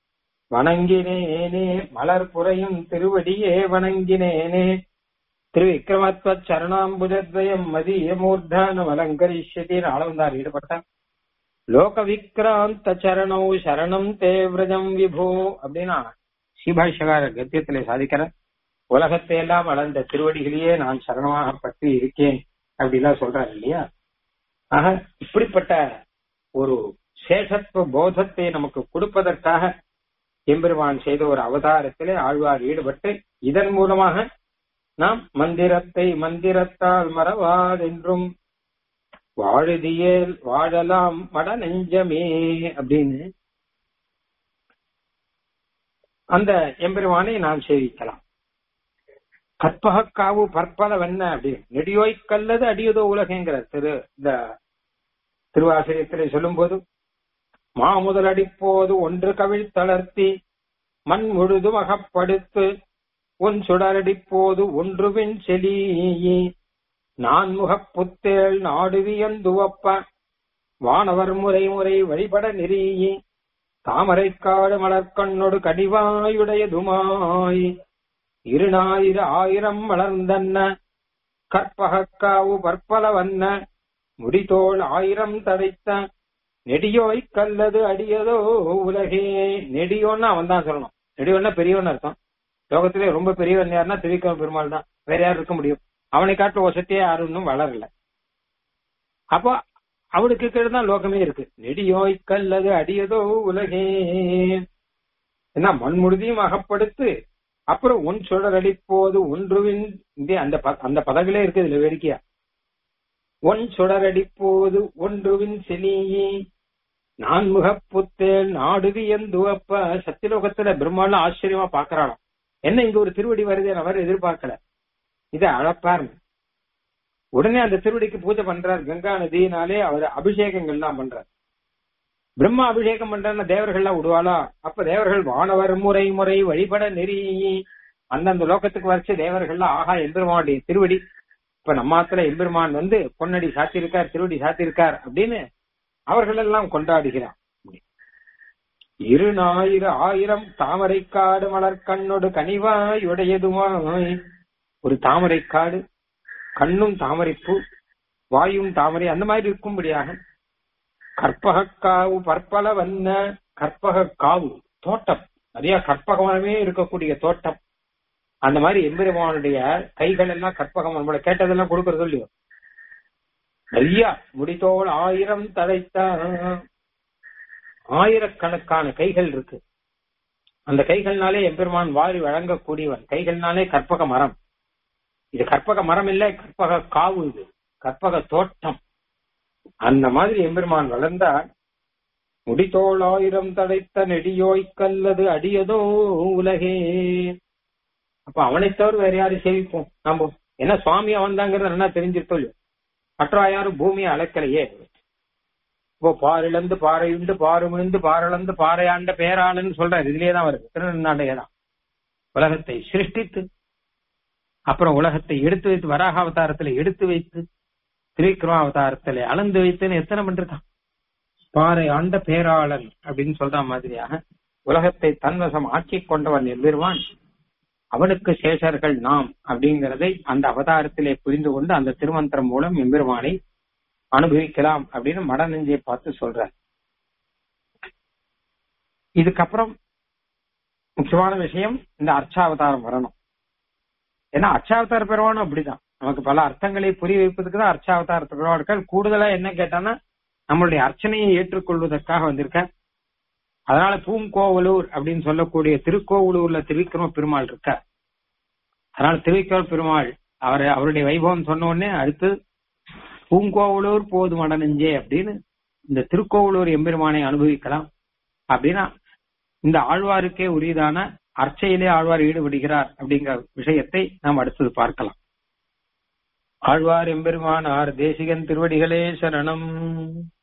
A: வணங்கினேனே மலர் புறையும் திருவடியே வணங்கினேனே திரு விக்ரமத்வ சரணாம்புஜத்வயம் மதிய மூர்தானம் அலங்கரிஷ்யத்தின் ஆளவந்தார் ஈடுபட்டார் லோக விக்ராந்த சரணௌ சரணம் தேவ்ரஜம் விபோ அப்படின்னா ஸ்ரீபாஷ்யகார கத்தியத்திலே சாதிக்கிற உலகத்தை எல்லாம் வளர்ந்த திருவடிகளையே நான் சரணமாக பற்றி இருக்கேன் அப்படிலாம் சொல்றாரு இல்லையா ஆக இப்படிப்பட்ட ஒரு சேஷத்துவ போதத்தை நமக்கு கொடுப்பதற்காக எம்பெருமான் செய்த ஒரு அவதாரத்திலே ஆழ்வார் ஈடுபட்டு இதன் மூலமாக நாம் மந்திரத்தை மந்திரத்தால் மறவாதென்றும் வாழுதியேல் வாழலாம் மட நெஞ்சமே அப்படின்னு அந்த எம்பெருமானை நாம் சேவிக்கலாம் கற்பகக்காவு பற்பல வெண்ண அப்படின்னு நெடியோய் கல்லது அடியதோ உலகங்கிற திரு இந்த திருவாசிரியத்திலே சொல்லும் போது மாமுதல் அடிப்போது ஒன்று கவிழ் தளர்த்தி மண் முழுதும் அகப்படுத்து உன் சுடரடிப்போது ஒன்றுவின் செலி நான் முகப்புத்தேள் நாடுவியந்துவப்ப வானவர் முறை முறை வழிபட நெறியி தாமரைக்காடு மலர்கண்ணொடு கடிவாயுடையதுமாய் இருநாயிர ஆயிரம் வளர்ந்தன்ன கற்பகக்காவு பற்பல வண்ண முடிதோள் ஆயிரம் தடைத்த நெடியோய் கல்லது அடியதோ உலகே நெடியோன்னா அவன் தான் சொல்லணும் நெடியோன்னா பெரியவன் அர்த்தம் லோகத்திலே ரொம்ப பெரியவன் யாருன்னா திரிவிக்ரம பெருமாள் தான் வேற யார் இருக்க முடியும் அவனை காட்டு வசத்தியே யாரும் இன்னும் வளரல அப்போ அவனுக்கு கீழே தான் லோகமே இருக்கு நெடியோய் கல்லது அடியதோ உலகே என்ன மண்முழுதியும் அகப்படுத்து அப்புறம் உன் சுடர் அடிப்போது ஒன்றுவின் இந்த அந்த அந்த பதவிலே இருக்கு இதுல வேடிக்கையா ஒன் சுடரடிப்போது ஒன்றுவின் செலியே நான் முகப்புத்தேல் நாடுவியந்துவப்ப சத்தியலோகத்துல பிரம்மாண்ட ஆச்சரியமா பாக்குறாளாம் என்ன இங்க ஒரு திருவடி வருது அவர் எதிர்பார்க்கல இதை அழப்பார் உடனே அந்த திருவடிக்கு பூஜை பண்றார் கங்கா நதியினாலே அவர் அபிஷேகங்கள்லாம் பண்றார் பிரம்மா அபிஷேகம் பண்றாருன்னா தேவர்கள்லாம் விடுவாளா அப்ப தேவர்கள் வானவர் முறை முறை வழிபட நெறி அந்தந்த லோகத்துக்கு வரைச்சு தேவர்கள்லாம் ஆகா எம்பெருமானுடைய திருவடி இப்ப நம்ம ஆத்துல எம்பெருமான் வந்து பொன்னடி சாத்திருக்கார் திருவடி சாத்திருக்கார் அப்படின்னு அவர்கள் எல்லாம் கொண்டாடுகிறார் இரு ஞாயிறு ஆயிரம் தாமரைக்காடு மலர் கண்ணொடு கனிவாயுடையதுமாய் ஒரு தாமரை காடு கண்ணும் தாமரைப்பூ வாயும் தாமரை அந்த மாதிரி இருக்கும்படியாக கற்பக காவு பற்பல வண்ண கற்பக காவு தோட்டம் நிறைய கற்பகமானவே இருக்கக்கூடிய தோட்டம் அந்த மாதிரி எம்பெருமானுடைய கைகள் எல்லாம் கற்பகம் நம்மள கேட்டதெல்லாம் கொடுக்கறது இல்லையோ நிறைய முடித்தோள் ஆயிரம் தழைத்த ஆயிரக்கணக்கான கைகள் இருக்கு அந்த கைகள்னாலே எம்பெருமான் வாரி வழங்கக்கூடியவன் கைகள்னாலே கற்பக மரம் இது கற்பக மரம் இல்ல கற்பக காவு இது கற்பக தோட்டம் அந்த மாதிரி எம்பெருமான் வளர்ந்தால் முடித்தோள் ஆயிரம் தடைத்த நெடியோய் கல்லது அடியதோ உலகே அப்ப அவனை தவிர வேற யாரும் சேவிப்போம் நாம என்ன சுவாமி அவன் தாங்கிறத நல்லா தெரிஞ்சிருத்தோம் மற்ற யாரும் பூமியை அழைக்கலையே இப்போ பாரிழந்து பாறையுண்டு பாருமிழ்ந்து பாரளந்து பாறையாண்ட பேராளன்னு சொல்றாரு இதுலயே தான் வருது திருநெல்நாட்டையே தான் உலகத்தை சிருஷ்டித்து அப்புறம் உலகத்தை எடுத்து வைத்து வராக அவதாரத்துல எடுத்து வைத்து திரிக்கிரம அவதாரத்துல அளந்து வைத்துன்னு எத்தனை பண்றான் பாறை ஆண்ட பேராளன் அப்படின்னு சொல்ற மாதிரியாக உலகத்தை தன்வசம் ஆக்கி கொண்டவன் எவ்விருவான் அவனுக்கு சேஷர்கள் நாம் அப்படிங்கிறதை அந்த அவதாரத்திலே புரிந்து கொண்டு அந்த திருமந்திரம் மூலம் எம்பெருமானை அனுபவிக்கலாம் அப்படின்னு மடநெஞ்சை பார்த்து சொல்றார் இதுக்கப்புறம் முக்கியமான விஷயம் இந்த அர்ச்சாவதாரம் வரணும் ஏன்னா அர்ச்சாவதார பெருமானும் அப்படிதான் நமக்கு பல அர்த்தங்களை புரிய வைப்பதுக்கு தான் அர்ச்சாவதார பெருமாள் கூடுதலா என்ன கேட்டான்னா நம்மளுடைய அர்ச்சனையை ஏற்றுக்கொள்வதற்காக வந்திருக்க அதனால பூங்கோவலூர் அப்படின்னு சொல்லக்கூடிய திருக்கோவலூர்ல திருவிக்கிரம பெருமாள் இருக்க அதனால திருவிக்கிரம பெருமாள் அவர் அவருடைய வைபவம் சொன்ன உடனே அடுத்து பூங்கோவலூர் போது மடநெஞ்சே அப்படின்னு இந்த திருக்கோவலூர் எம்பெருமானை அனுபவிக்கலாம் அப்படின்னா இந்த ஆழ்வாருக்கே உரியதான அர்ச்சையிலே ஆழ்வார் ஈடுபடுகிறார் அப்படிங்கிற விஷயத்தை நாம் அடுத்தது பார்க்கலாம் ஆழ்வார் எம்பெருமானார் தேசிகன் திருவடிகளே சரணம்